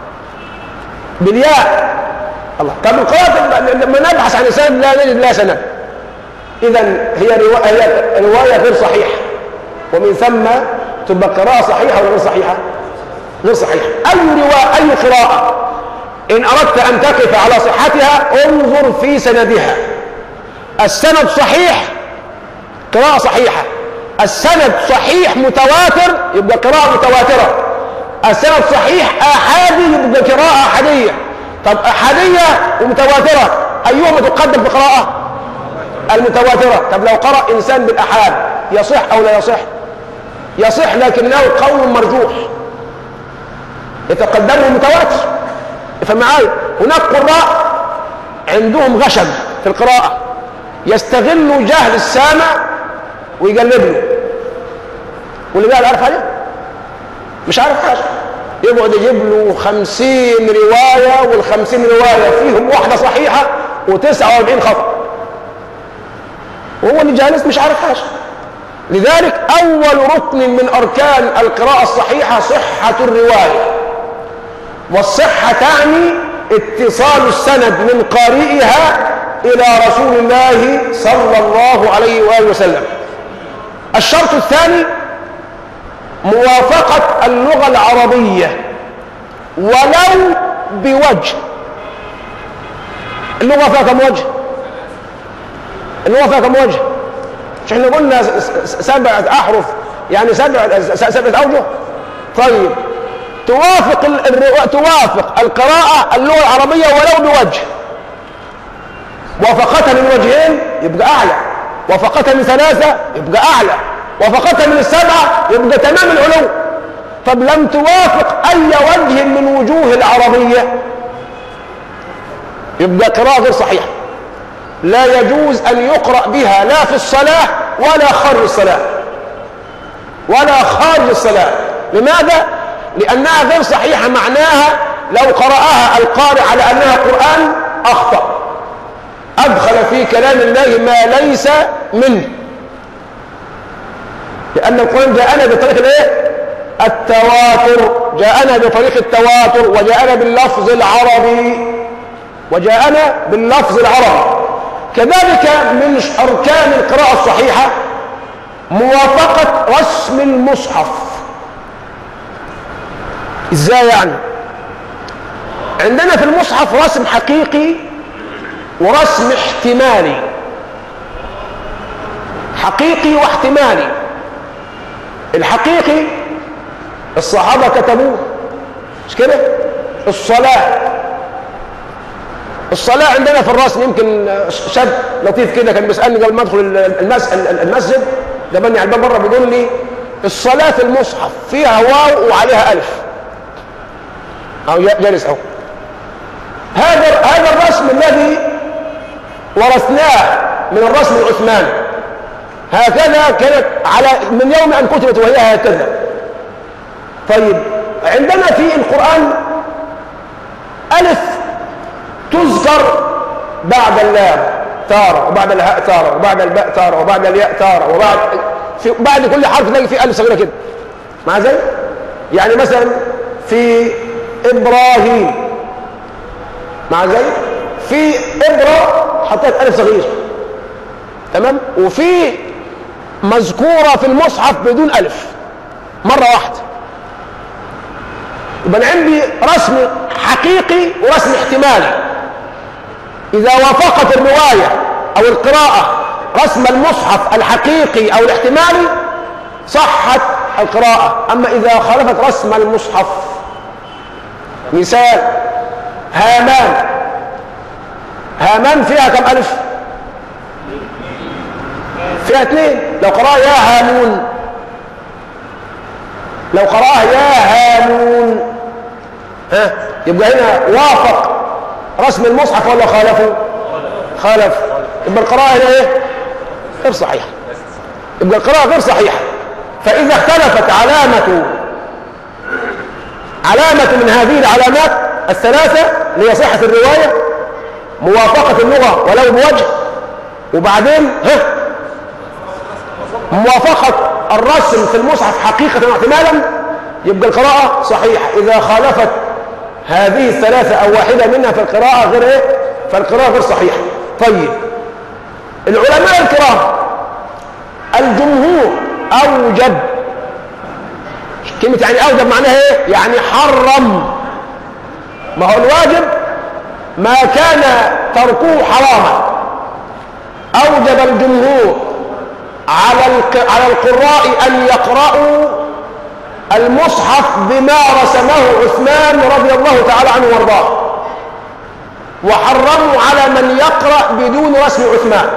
بالياء الله طب القراءة لما نبحث عن سند لا نجد لا سند إذا هي رواية, هي رواية غير صحيحة ومن ثم تبقى قراءة صحيحة ولا غير صحيحة؟ غير صحيحة أي رواية أي قراءة إن أردت أن تقف على صحتها انظر في سندها السند صحيح قراءة صحيحة السند صحيح متواتر يبقى قراءة متواترة السند صحيح آحادي يبقى قراءة أحادية طب أحادية ومتواترة أيهما تقدم في قراءة المتواترة طب لو قرأ إنسان بالأحاد يصح أو لا يصح يصح لكنه قول مرجوح يتقدمه المتواتر فمعايا هناك قراء عندهم غشم في القراءة يستغلوا جهل السامع ويقلب له واللي قال عارف حاجة مش عارف حاجة يقعد يجيب له خمسين رواية والخمسين رواية فيهم واحدة صحيحة وتسعة واربعين خطأ وهو اللي جالس مش عارف حاجة لذلك أول ركن من أركان القراءة الصحيحة صحة الرواية والصحة تعني اتصال السند من قارئها إلى رسول الله صلى الله عليه وآله وسلم الشرط الثاني موافقة اللغة العربية ولو بوجه اللغة فيها كم وجه اللغة فيها كم وجه مش احنا قلنا سبعة أحرف يعني سبعة سبعة أوجه طيب توافق الرو... توافق القراءة اللغة العربية ولو بوجه وافقتها من وجهين يبقى أعلى وافقتها من ثلاثة يبقى أعلى وافقتها من السبعة يبقى تمام العلو طب لم توافق أي وجه من وجوه العربية يبقى قراءة غير صحيحة لا يجوز أن يقرأ بها لا في الصلاة ولا خارج الصلاة ولا خارج الصلاة لماذا؟ لأنها غير صحيحة معناها لو قرأها القارئ على أنها قرآن أخطأ أدخل في كلام الله ما ليس منه لأن القرآن جاءنا بطريق الايه؟ التواتر جاءنا بطريق التواتر وجاءنا باللفظ العربي وجاءنا باللفظ العربي كذلك من أركان القراءة الصحيحة موافقة رسم المصحف ازاي يعني عندنا في المصحف رسم حقيقي ورسم احتمالي حقيقي واحتمالي الحقيقي الصحابة كتبوه مش كده الصلاة الصلاة عندنا في الرسم يمكن شاب لطيف كده كان بيسألني قبل ما ادخل المسجد جابني على الباب بره بيقول لي الصلاة في المصحف فيها واو وعليها ألف أو جالس أهو هذا هذا الرسم الذي ورثناه من الرسم العثماني هكذا كانت على من يوم أن كتبت وهي هكذا طيب عندنا في القرآن ألف تذكر بعد اللام تارة وبعد الهاء تارة وبعد الباء تارة وبعد الياء تارة وبعد في بعد كل حرف تلاقي فيه ألف صغيرة كده مع زي يعني مثلا في إبراهيم مع زي في إبرة حطيت ألف صغير تمام وفي مذكورة في المصحف بدون ألف مرة واحدة يبقى أنا عندي رسم حقيقي ورسم احتمالي إذا وافقت الرواية أو القراءة رسم المصحف الحقيقي أو الاحتمالي صحت القراءة أما إذا خالفت رسم المصحف مثال هامان هامان فيها كم ألف فيها اثنين لو قرأها يا هامون لو قرأها يا هامون ها يبقى هنا وافق رسم المصحف ولا خالفه خالف يبقى القراءة هنا ايه غير صحيحة يبقى القراءة غير صحيحة فإذا اختلفت علامة علامة من هذه العلامات الثلاثة اللي هي صحة الرواية موافقة اللغة ولو بوجه وبعدين ها موافقة الرسم في المصحف حقيقة واحتمالا يبقى القراءة صحيحة إذا خالفت هذه الثلاثة أو واحدة منها في القراءة غير إيه؟ فالقراءة غير صحيحة طيب العلماء الكرام الجمهور أوجب كلمة يعني أوجب معناها إيه؟ يعني حرم ما هو الواجب ما كان تركه حراما أوجب الجمهور على على القراء أن يقرأوا المصحف بما رسمه عثمان رضي الله تعالى عنه وارضاه وحرموا على من يقرأ بدون رسم عثمان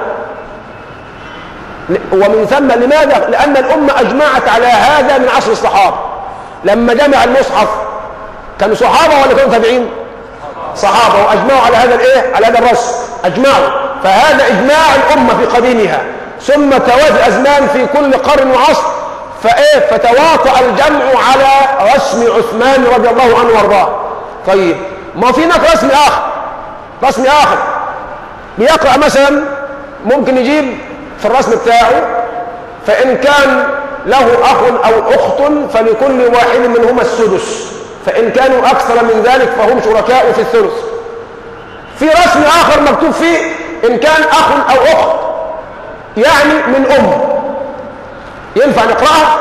ومن ثم لماذا؟ لأن الأمة أجمعت على هذا من عصر الصحابة لما جمع المصحف كانوا صحابة ولا كانوا تابعين؟ صحابة وأجمعوا على هذا الإيه؟ على هذا الرسم أجمعوا فهذا إجماع الأمة في قديمها ثم توازي الأزمان في كل قرن وعصر فإيه فتواطأ الجمع على رسم عثمان رضي الله عنه وارضاه طيب ما في هناك رسم آخر رسم آخر بيقرأ مثلا ممكن يجيب في الرسم بتاعه فإن كان له أخ أو أخت فلكل واحد منهما السدس فإن كانوا أكثر من ذلك فهم شركاء في الثلث في رسم آخر مكتوب فيه إن كان أخ أو أخت يعني من أم ينفع نقرأها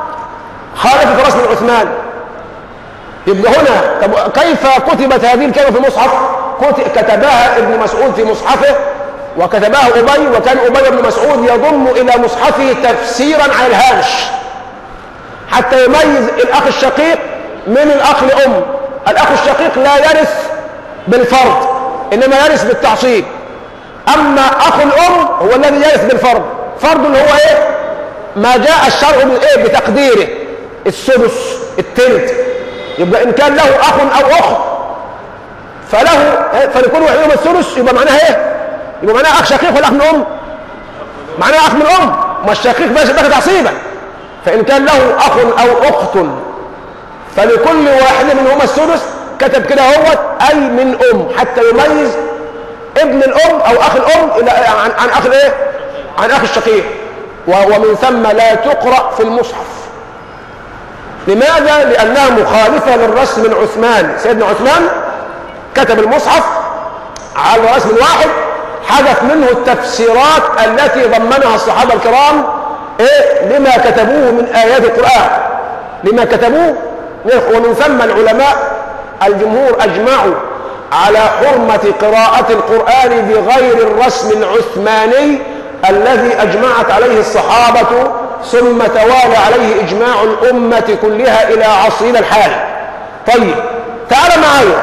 خالفت رسم عثمان يبقى هنا طب كيف كتبت هذه الكلمة في المصحف كتبها ابن مسعود في مصحفه وكتبها أبي وكان أبي بن مسعود يضم إلى مصحفه تفسيرا على الهامش حتى يميز الأخ الشقيق من الأخ لأم الأخ الشقيق لا يرث بالفرض إنما يرث بالتعصيب أما أخ الأم هو الذي يرث بالفرض فرض اللي هو إيه ما جاء الشرع بالايه بتقديره السدس التلت يبقى ان كان له اخ او اخت فله فلكل واحد منهم الثلث يبقى معناها ايه يبقى معناها اخ شقيق ولا اخ من ام معناها اخ من ام ما الشقيق بس يبقى تعصيبا فان كان له اخ او اخت فلكل واحد منهما الثلث كتب كده هو اي من ام حتى يميز ابن الام او اخ الام الى عن, عن اخ الايه عن اخ الشقيق ومن ثم لا تقرأ في المصحف لماذا؟ لأنها مخالفة للرسم من عثمان سيدنا عثمان كتب المصحف على رسم واحد حدث منه التفسيرات التي ضمنها الصحابة الكرام إيه؟ لما كتبوه من آيات القرآن لما كتبوه ومن ثم العلماء الجمهور أجمعوا على حرمة قراءة القرآن بغير الرسم العثماني الذي أجمعت عليه الصحابة ثم توالى عليه إجماع الأمة كلها إلى عصرنا الحالي طيب تعال معايا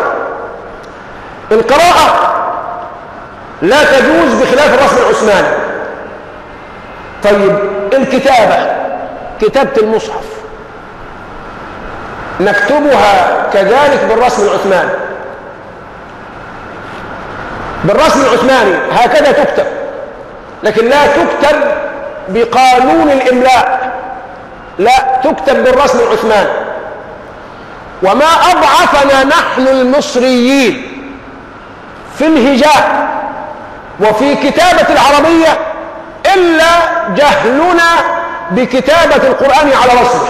القراءة لا تجوز بخلاف الرسم العثماني طيب الكتابة كتابة المصحف نكتبها كذلك بالرسم العثماني بالرسم العثماني هكذا تكتب لكن لا تكتب بقانون الإملاء لا تكتب بالرسم العثماني وما أضعفنا نحن المصريين في الهجاء وفي كتابة العربية إلا جهلنا بكتابة القرآن على رسمه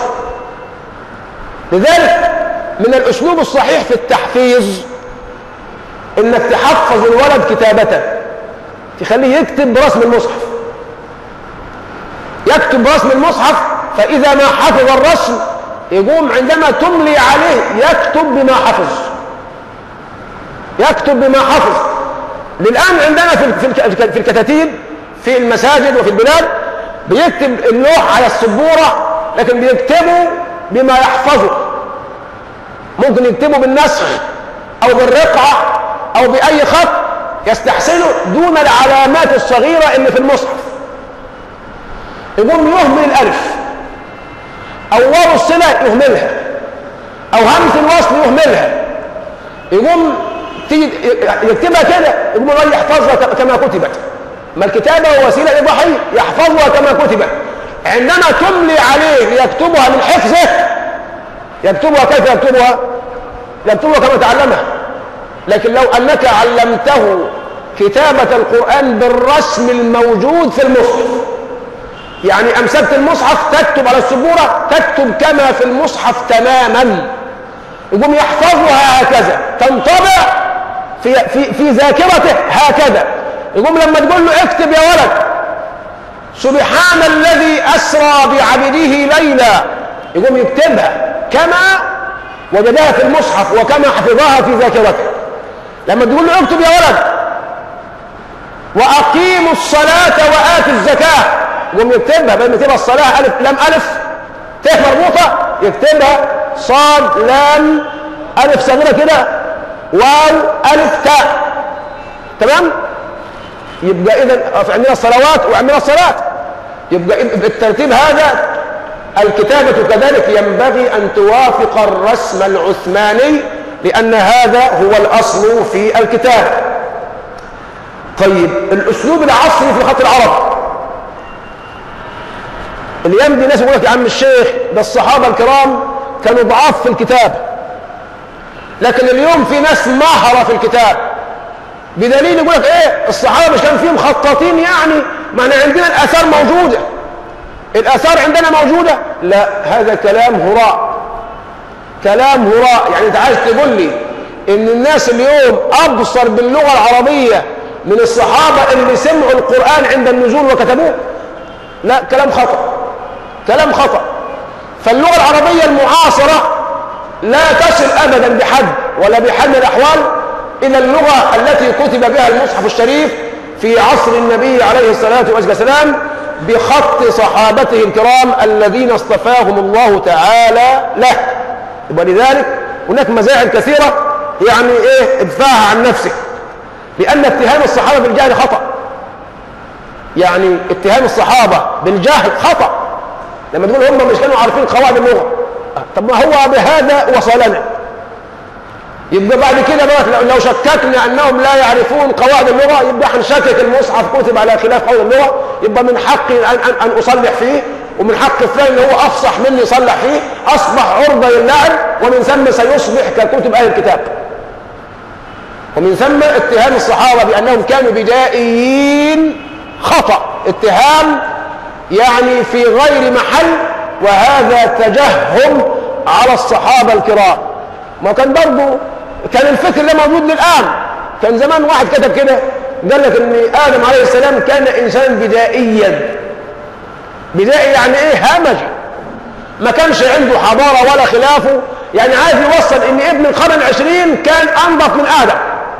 لذلك من الأسلوب الصحيح في التحفيظ إنك تحفظ الولد كتابة تخليه يكتب برسم المصحف يكتب برسم المصحف فإذا ما حفظ الرسم يقوم عندما تملي عليه يكتب بما حفظ يكتب بما حفظ للآن عندنا في في الكتاتيب في المساجد وفي البلاد بيكتب اللوح على السبورة لكن بيكتبوا بما يحفظه ممكن يكتبوا بالنسخ أو بالرقعة أو بأي خط يستحسنه دون العلامات الصغيرة اللي في المصحف يقوم يهمل الألف أو واو الصلة يهملها أو همس الوصل يهملها يقوم تيجي يكتبها كده يقوم الله يحفظها كما كتبت ما الكتابة وسيلة إيضاحية يحفظها كما كتبت عندما تملي عليه ليكتبها من حفظه يكتبها كيف يكتبها يكتبها كما تعلمها لكن لو أنك علمته كتابة القرآن بالرسم الموجود في المصحف يعني أمسكت المصحف تكتب على السبورة تكتب كما في المصحف تماما يقوم يحفظها هكذا تنطبع في, في, في ذاكرته هكذا يقوم لما تقول له اكتب يا ولد سبحان الذي أسرى بعبده ليلا يقوم يكتبها كما وجدها في المصحف وكما حفظها في ذاكرته لما تقول له اكتب يا ولد وأقيموا الصلاة وآتوا الزكاة يقوم يكتبها بدل ما يكتبها الصلاة ألف لام ألف ت مربوطة يكتبها صاد لام ألف صغيرة كده واو ألف تاء تمام يبقى إذا عندنا الصلوات وعندنا الصلاة يبقى بالترتيب هذا الكتابة كذلك ينبغي أن توافق الرسم العثماني لأن هذا هو الأصل في الكتاب طيب الأسلوب العصري في خط العرب الأيام دي ناس يقول لك يا عم الشيخ ده الصحابة الكرام كانوا ضعاف في الكتاب لكن اليوم في ناس ماهرة في الكتاب بدليل يقول لك ايه الصحابة مش كان فيهم خطاطين يعني ما احنا عندنا الآثار موجودة الآثار عندنا موجودة لا هذا كلام هراء كلام هراء يعني انت عايز تقول لي ان الناس اليوم ابصر باللغة العربية من الصحابة اللي سمعوا القرآن عند النزول وكتبوه لا كلام خطأ كلام خطأ فاللغة العربية المعاصرة لا تصل أبدا بحد ولا بحد من الأحوال إلى اللغة التي كتب بها المصحف الشريف في عصر النبي عليه الصلاة والسلام بخط صحابته الكرام الذين اصطفاهم الله تعالى له ولذلك هناك مزاعم كثيرة يعني ايه ادفعها عن نفسك لأن اتهام الصحابة بالجهل خطأ يعني اتهام الصحابة بالجهل خطأ لما تقول هم مش كانوا عارفين قواعد اللغة طب ما هو بهذا وصلنا يبقى بعد كده بقى لو شككنا انهم لا يعرفون قواعد اللغه يبقى هنشكك المصحف كتب على خلاف قواعد اللغه يبقى من حقي ان ان, أن اصلح فيه ومن حق فلان اللي هو افصح مني يصلح فيه اصبح عرضه للعب ومن ثم سيصبح ككتب اهل الكتاب ومن ثم اتهام الصحابه بانهم كانوا بدائيين خطا اتهام يعني في غير محل وهذا تجهم على الصحابه الكرام ما كان برضه كان الفكر ده موجود للآن كان زمان واحد كتب كده قال لك ان آدم عليه السلام كان إنسان بدائيا بدائي يعني ايه همجي ما كانش عنده حضارة ولا خلافه يعني عايز يوصل ان ابن القرن العشرين كان أنظف من آدم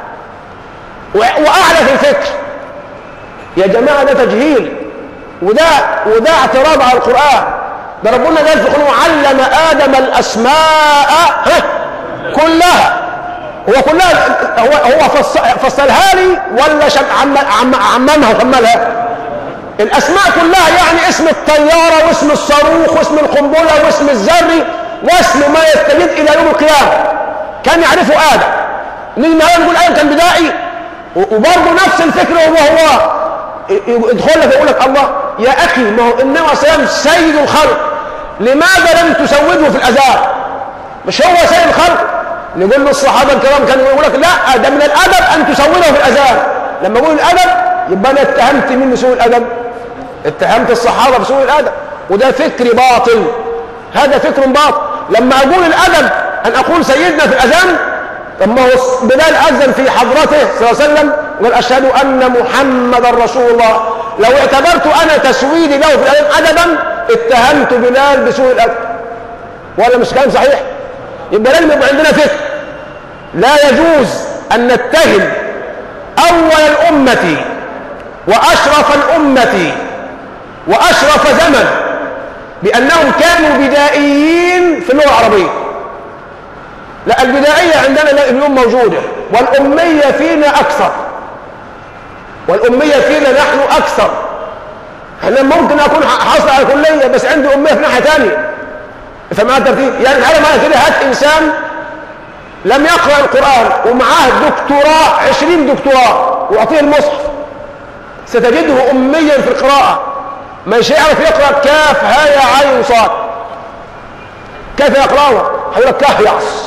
وأعلى في الفكر يا جماعة ده تجهيل وده وده اعتراض على القرآن ده ربنا قال في القرآن علم آدم الأسماء ها كلها هو كلها هو هو فصلها لي ولا شم عم عم عممها وكملها الاسماء كلها يعني اسم الطياره واسم الصاروخ واسم القنبله واسم الذري واسم ما يستجد الى يوم القيامه كان يعرفه ادم نيجي النهارده نقول ادم كان بدائي وبرضه نفس الفكر هو هو يدخل لك يقول لك الله يا اخي ما هو انما صيام سيد الخلق لماذا لم تسوده في الاذان مش هو سيد الخلق نقول له الصحابه الكرام كانوا يقول لك لا ده من الادب ان تسوده في الاذان لما اقول الادب يبقى انا اتهمت مين بسوء الادب اتهمت الصحابه بسوء الادب وده فكر باطل هذا فكر باطل لما اقول الادب ان اقول سيدنا في الاذان طب ما هو بلال اذن في حضرته صلى الله عليه وسلم وقال اشهد ان محمدا رسول الله لو اعتبرت انا تسويدي له في الاذان ادبا اتهمت بلال بسوء الادب ولا مش كلام صحيح يبقى لازم يبقى عندنا فكر لا يجوز ان نتهم اول الامه واشرف الامه واشرف زمن بانهم كانوا بدائيين في اللغه العربيه لا البدائيه عندنا اليوم موجوده والاميه فينا اكثر والاميه فينا نحن اكثر انا ممكن اكون حاصل على كليه بس عندي اميه في ناحيه ثانيه فما الترتيب يعني تعالى معايا كده هات انسان لم يقرا القران ومعاه دكتوراه 20 دكتوراه واعطيه المصحف ستجده اميا في القراءه مش هيعرف يقرا كاف هاء عين صاد كيف يقراها هيقول لك كهيعص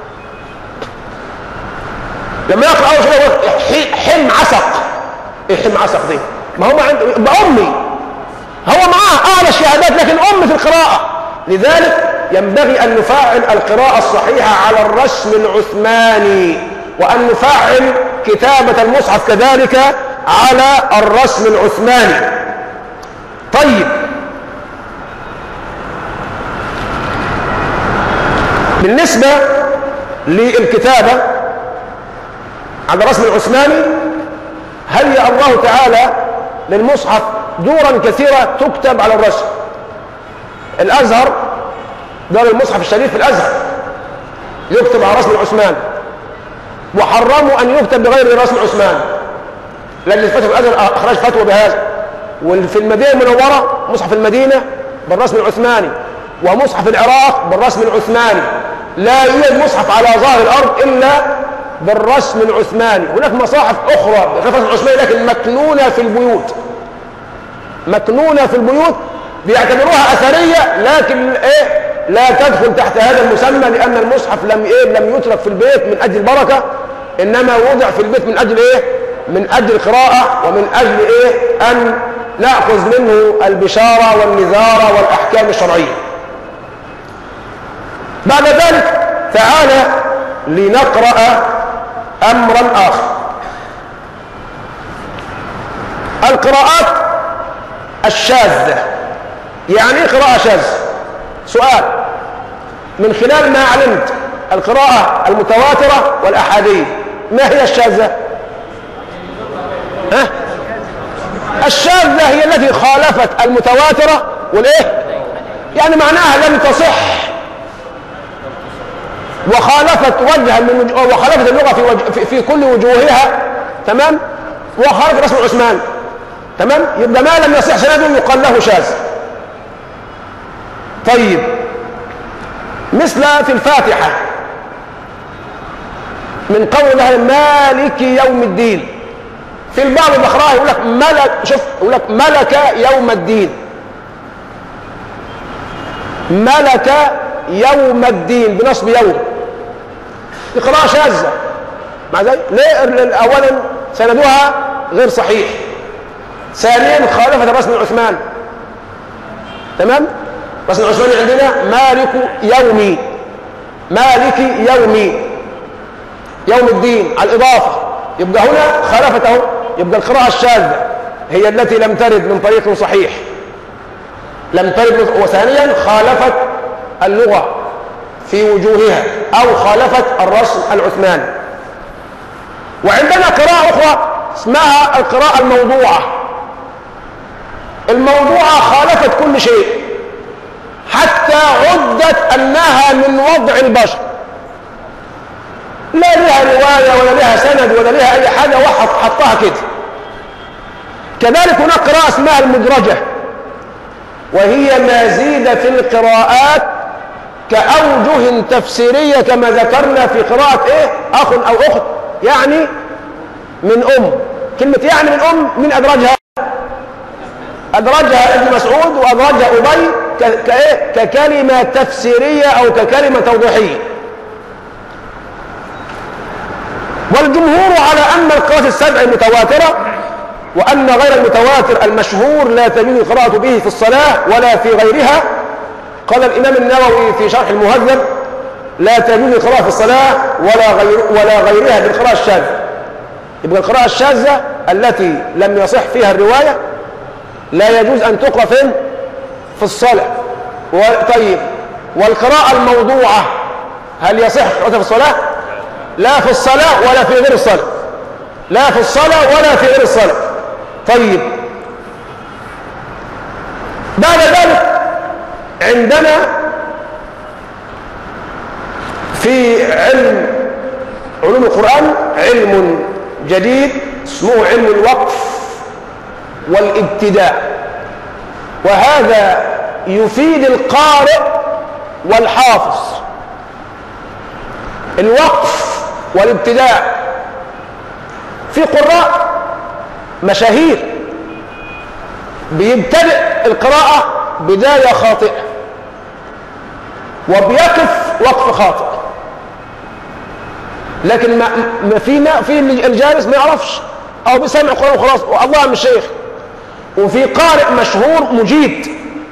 لما يقرا اول شيء حم عسق ايه حم عسق دي ما هو ما عنده امي هو معاه اعلى الشهادات لكن ام في القراءه لذلك ينبغي أن نفعل القراءة الصحيحة على الرسم العثماني وأن نفعل كتابة المصحف كذلك على الرسم العثماني طيب بالنسبة للكتابة على الرسم العثماني هيأ الله تعالى للمصحف دورا كثيرة تكتب على الرسم الأزهر دار المصحف الشريف في الازهر يكتب على رسم عثمان وحرموا ان يكتب بغير رسم عثمان لجنه فتوى الازهر اخرج فتوى بهذا وفي المدينه المنوره مصحف المدينه بالرسم العثماني ومصحف العراق بالرسم العثماني لا يوجد مصحف على ظهر الارض الا بالرسم العثماني هناك مصاحف اخرى بالرسم العثماني لكن مكنونه في البيوت مكنونه في البيوت بيعتبروها اثريه لكن ايه لا تدخل تحت هذا المسمى لأن المصحف لم إيه لم يترك في البيت من أجل البركة إنما وضع في البيت من أجل إيه من أجل القراءة ومن أجل إيه أن نأخذ منه البشارة والنذارة والأحكام الشرعية بعد ذلك تعالى لنقرأ أمرا آخر القراءات الشاذة يعني ايه قراءة شاذة سؤال من خلال ما علمت القراءة المتواترة والأحاديث ما هي الشاذة ها؟ الشاذة هي التي خالفت المتواترة والإيه يعني معناها لم تصح وخالفت وجها من وجه وخالفت اللغة في, وجه في, في كل وجوهها تمام وخالفت رسم عثمان تمام يبقى ما لم يصح سنده يقال له شاذ طيب مثل في الفاتحة من قولها مالك يوم الدين في البعض بقراها يقول لك ملك شوف يقول لك ملك يوم الدين ملك يوم الدين بنصب يوم دي قراءة شاذة مع ذلك ليه اولا سندها غير صحيح ثانيا خالفت الرسم العثمان تمام رسم العثماني عندنا مالك يومي مالك يومي يوم الدين على الإضافة يبقى هنا خالفته يبقى القراءة الشاذة هي التي لم ترد من طريق صحيح لم ترد وثانيا خالفت اللغة في وجوهها أو خالفت الرسم العثماني وعندنا قراءة أخرى اسمها القراءة الموضوعة الموضوعة خالفت كل شيء حتى عدت أنها من وضع البشر لا لها رواية ولا لها سند ولا لها أي حاجة واحد حطها كده كذلك هناك قراءة اسمها المدرجة وهي ما زيد في القراءات كأوجه تفسيرية كما ذكرنا في قراءة إيه أخ أو أخت يعني من أم كلمة يعني من أم من أدرجها أدرجها ابن مسعود وأدرجها أبي كإيه ككلمة تفسيرية أو ككلمة توضيحية والجمهور على أن القراءة السبع متواترة وأن غير المتواتر المشهور لا تجوز القراءة به في الصلاة ولا في غيرها قال الإمام النووي في شرح المهذب لا تجوز القراءة في الصلاة ولا غير ولا غيرها بالقراءة الشاذة يبقى القراءة الشاذة التي لم يصح فيها الرواية لا يجوز أن تقرأ فين؟ في الصلاة طيب والقراءة الموضوعة هل يصح قراءتها في الصلاة؟ لا في الصلاة ولا في غير الصلاة لا في الصلاة ولا في غير الصلاة طيب بعد ذلك عندنا في علم علوم القرآن علم جديد اسمه علم الوقف والابتداء وهذا يفيد القارئ والحافظ الوقف والابتداء في قراء مشاهير بيبتدئ القراءة بداية خاطئة وبيقف وقف خاطئ لكن ما ما في ما في الجالس ما يعرفش او بيسمع القران وخلاص والله عم الشيخ وفي قارئ مشهور مجيد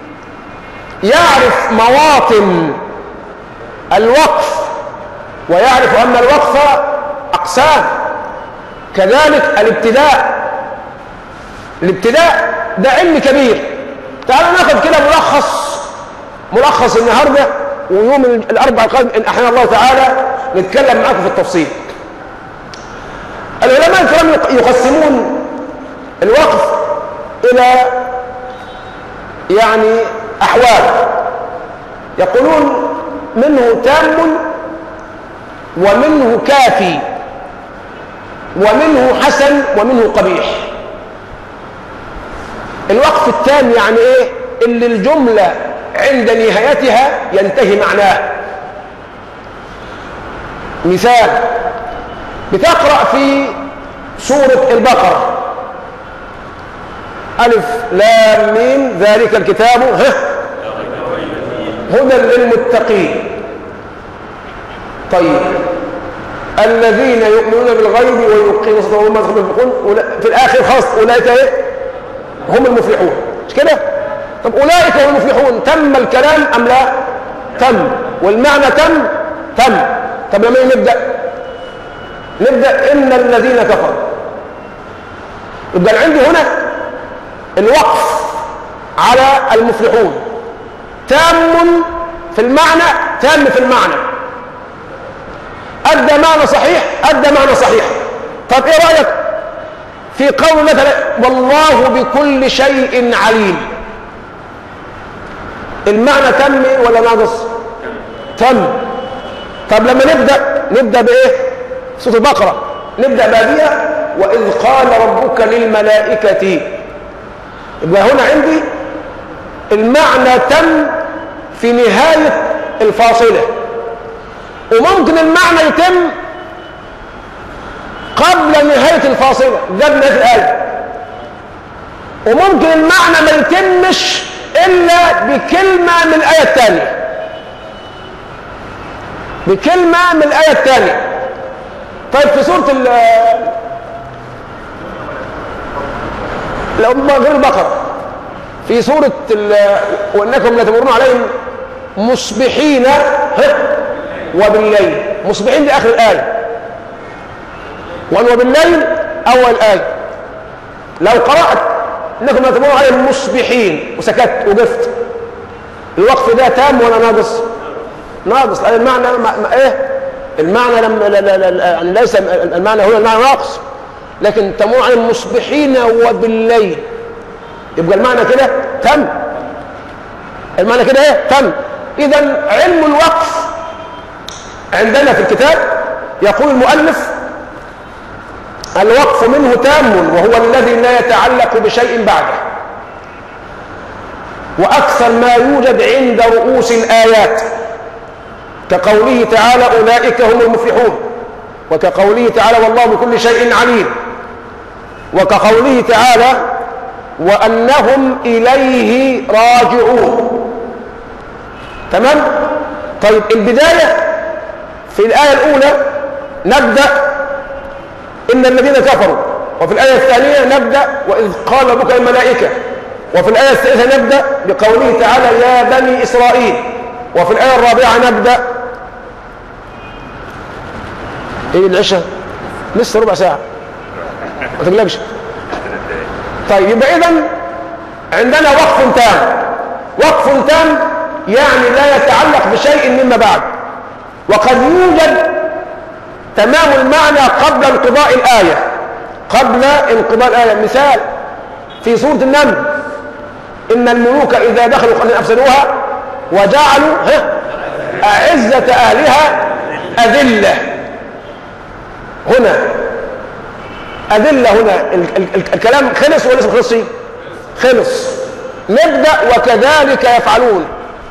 يعرف مواطن الوقف ويعرف ان الوقف اقسام كذلك الابتداء الابتداء ده علم كبير تعالوا ناخذ كده ملخص ملخص النهارده ويوم الاربعاء القادم ان احيانا الله تعالى نتكلم معاكم في التفصيل العلماء الكرام يقسمون الوقف الى يعني احوال يقولون منه تام ومنه كافي ومنه حسن ومنه قبيح الوقف التام يعني ايه اللي الجملة عند نهايتها ينتهي معناه مثال بتقرأ في سورة البقرة ألف لام ميم ذلك الكتاب ها هدى للمتقين طيب الذين يؤمنون بالغيب ويقيمون الصلاة ومما ينفقون في الآخر خاص أولئك إيه؟ هم المفلحون مش كده؟ طب أولئك هم المفلحون تم الكلام أم لا؟ تم والمعنى تم تم طب لما نبدأ نبدأ إن الذين كفروا يبقى عندي هنا الوقف على المفلحون تام في المعنى تام في المعنى أدى معنى صحيح أدى معنى صحيح طب إيه رأيك في قول مثلا والله بكل شيء عليم المعنى تم ولا ناقص تم طب لما نبدأ نبدأ بإيه سورة البقرة نبدأ بها وإذ قال ربك للملائكة يبقى هنا عندي المعنى تم في نهاية الفاصلة وممكن المعنى يتم قبل نهاية الفاصلة ده نهاية الآية وممكن المعنى ما يتمش إلا بكلمة من الآية الثانية بكلمة من الآية الثانية طيب في سورة ال لو غير البقرة في سورة وإنكم لتمرون عليهم مصبحين وبالليل مصبحين لآخر الآية وبالليل أول الآية لو قرأت إنكم لتمرون عليهم مصبحين وسكت وقفت الوقف ده تام ولا ناقص؟ ناقص لأن المعنى ما ما إيه؟ المعنى لما لا لا لا يعني ليس المعنى هنا المعنى ناقص لكن تمر عن مصبحين وبالليل يبقى المعنى كده تم المعنى كده ايه تم اذا علم الوقف عندنا في الكتاب يقول المؤلف الوقف منه تام وهو الذي لا يتعلق بشيء بعده واكثر ما يوجد عند رؤوس الايات كقوله تعالى اولئك هم المفلحون وكقوله تعالى والله بكل شيء عليم وكقوله تعالى وانهم اليه راجعون تمام طيب البدايه في الايه الاولى نبدا ان الذين كفروا وفي الايه الثانيه نبدا واذ قال ربك الملائكه وفي الايه الثالثه نبدا بقوله تعالى يا بني اسرائيل وفي الايه الرابعه نبدا ايه العشاء لسه ربع ساعه ما تقلقش طيب يبقى اذا عندنا وقف تام وقف تام يعني لا يتعلق بشيء مما بعد وقد يوجد تمام المعنى قبل انقضاء الآية قبل انقضاء الآية مثال في سورة النمل إن الملوك إذا دخلوا قرية أفسدوها وجعلوا ها أعزة أهلها أذلة هنا أذلة هنا ال ال ال الكلام خلص ولا لسه ما خلصش؟ خلص نبدأ وكذلك يفعلون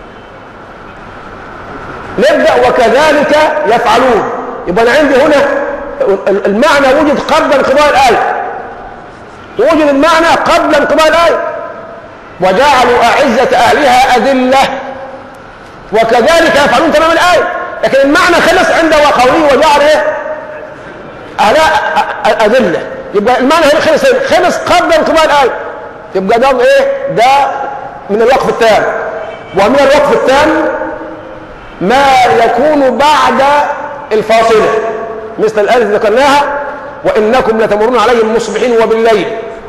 نبدأ وكذلك يفعلون يبقى أنا عندي هنا المعنى وجد قبل انقضاء الآية وجد المعنى قبل انقضاء الآية وجعلوا أعزة أهلها أذلة وكذلك يفعلون تمام الآية لكن المعنى خلص عند قوله وجعل إيه؟ أهلها أذلة يبقى المعنى هنا خلص خلص قبل انقضاء الآية يبقى ده إيه؟ ده من الوقف التام ومن الوقف التام ما يكون بعد الفاصلة مثل الآية التي ذكرناها وإنكم لتمرون عليهم مصبحين وبالليل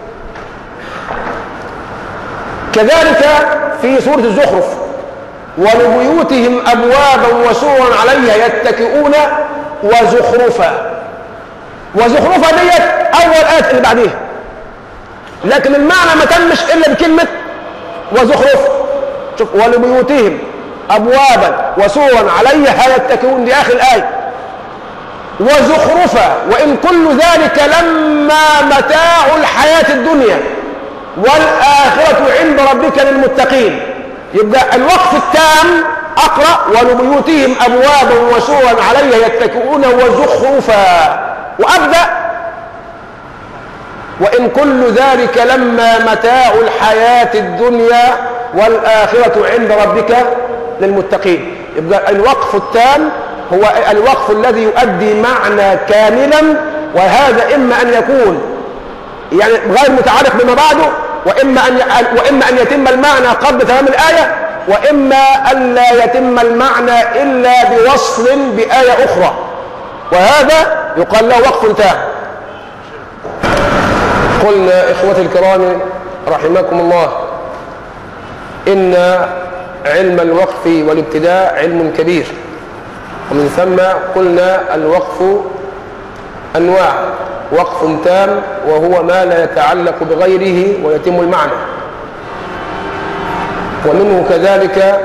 كذلك في سورة الزخرف ولبيوتهم أبوابا وسورا عليها يتكئون وزخرفا وزخرفا ديت أول آية اللي بعديها لكن المعنى ما تمش إلا بكلمة وزخرف شوف ولبيوتهم أبوابا وسورا عليها يتكئون دي آخر الآية وزخرفا وإن كل ذلك لما متاع الحياة الدنيا والآخرة عند ربك للمتقين يبقى الوقف التام أقرأ ولبيوتهم أبوابا وسورا عليها يتكئون وزخرفا وأبدأ وإن كل ذلك لما متاع الحياة الدنيا والآخرة عند ربك للمتقين يبقى الوقف التام هو الوقف الذي يؤدي معنى كاملا وهذا إما أن يكون يعني غير متعلق بما بعده وإما أن وإما أن يتم المعنى قبل تمام الآية وإما أن لا يتم المعنى إلا بوصل بآية أخرى وهذا يقال له وقف تام قلنا إخوتي الكرام رحمكم الله إن علم الوقف والابتداء علم كبير ومن ثم قلنا الوقف أنواع وقف تام وهو ما لا يتعلق بغيره ويتم المعنى ومنه كذلك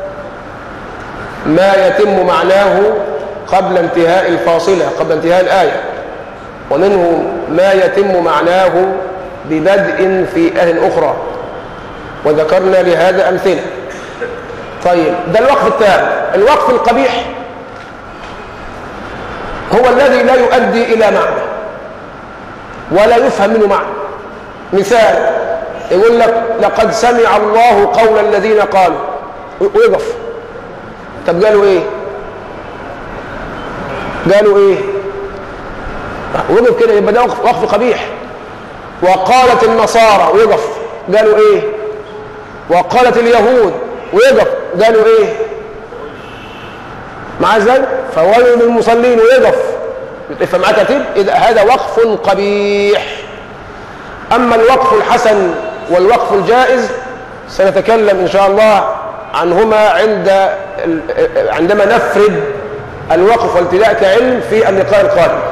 ما يتم معناه قبل انتهاء الفاصلة قبل انتهاء الآية ومنه ما يتم معناه ببدء في آية أخرى وذكرنا لهذا أمثلة طيب ده الوقف التام الوقف القبيح هو الذي لا يؤدي إلى معنى ولا يفهم منه معنى مثال يقول لك لقد سمع الله قول الذين قالوا ويقف طب قالوا ايه قالوا ايه وقف كده يبقى ده وقف قبيح وقالت النصارى ويقف قالوا ايه وقالت اليهود ويقف قالوا ايه مع ذلك فويل للمصلين ويقف يفهم معاه ترتيب اذا هذا وقف قبيح اما الوقف الحسن والوقف الجائز سنتكلم ان شاء الله عنهما عند عندما نفرد الوقف والابتداء كعلم في اللقاء القادم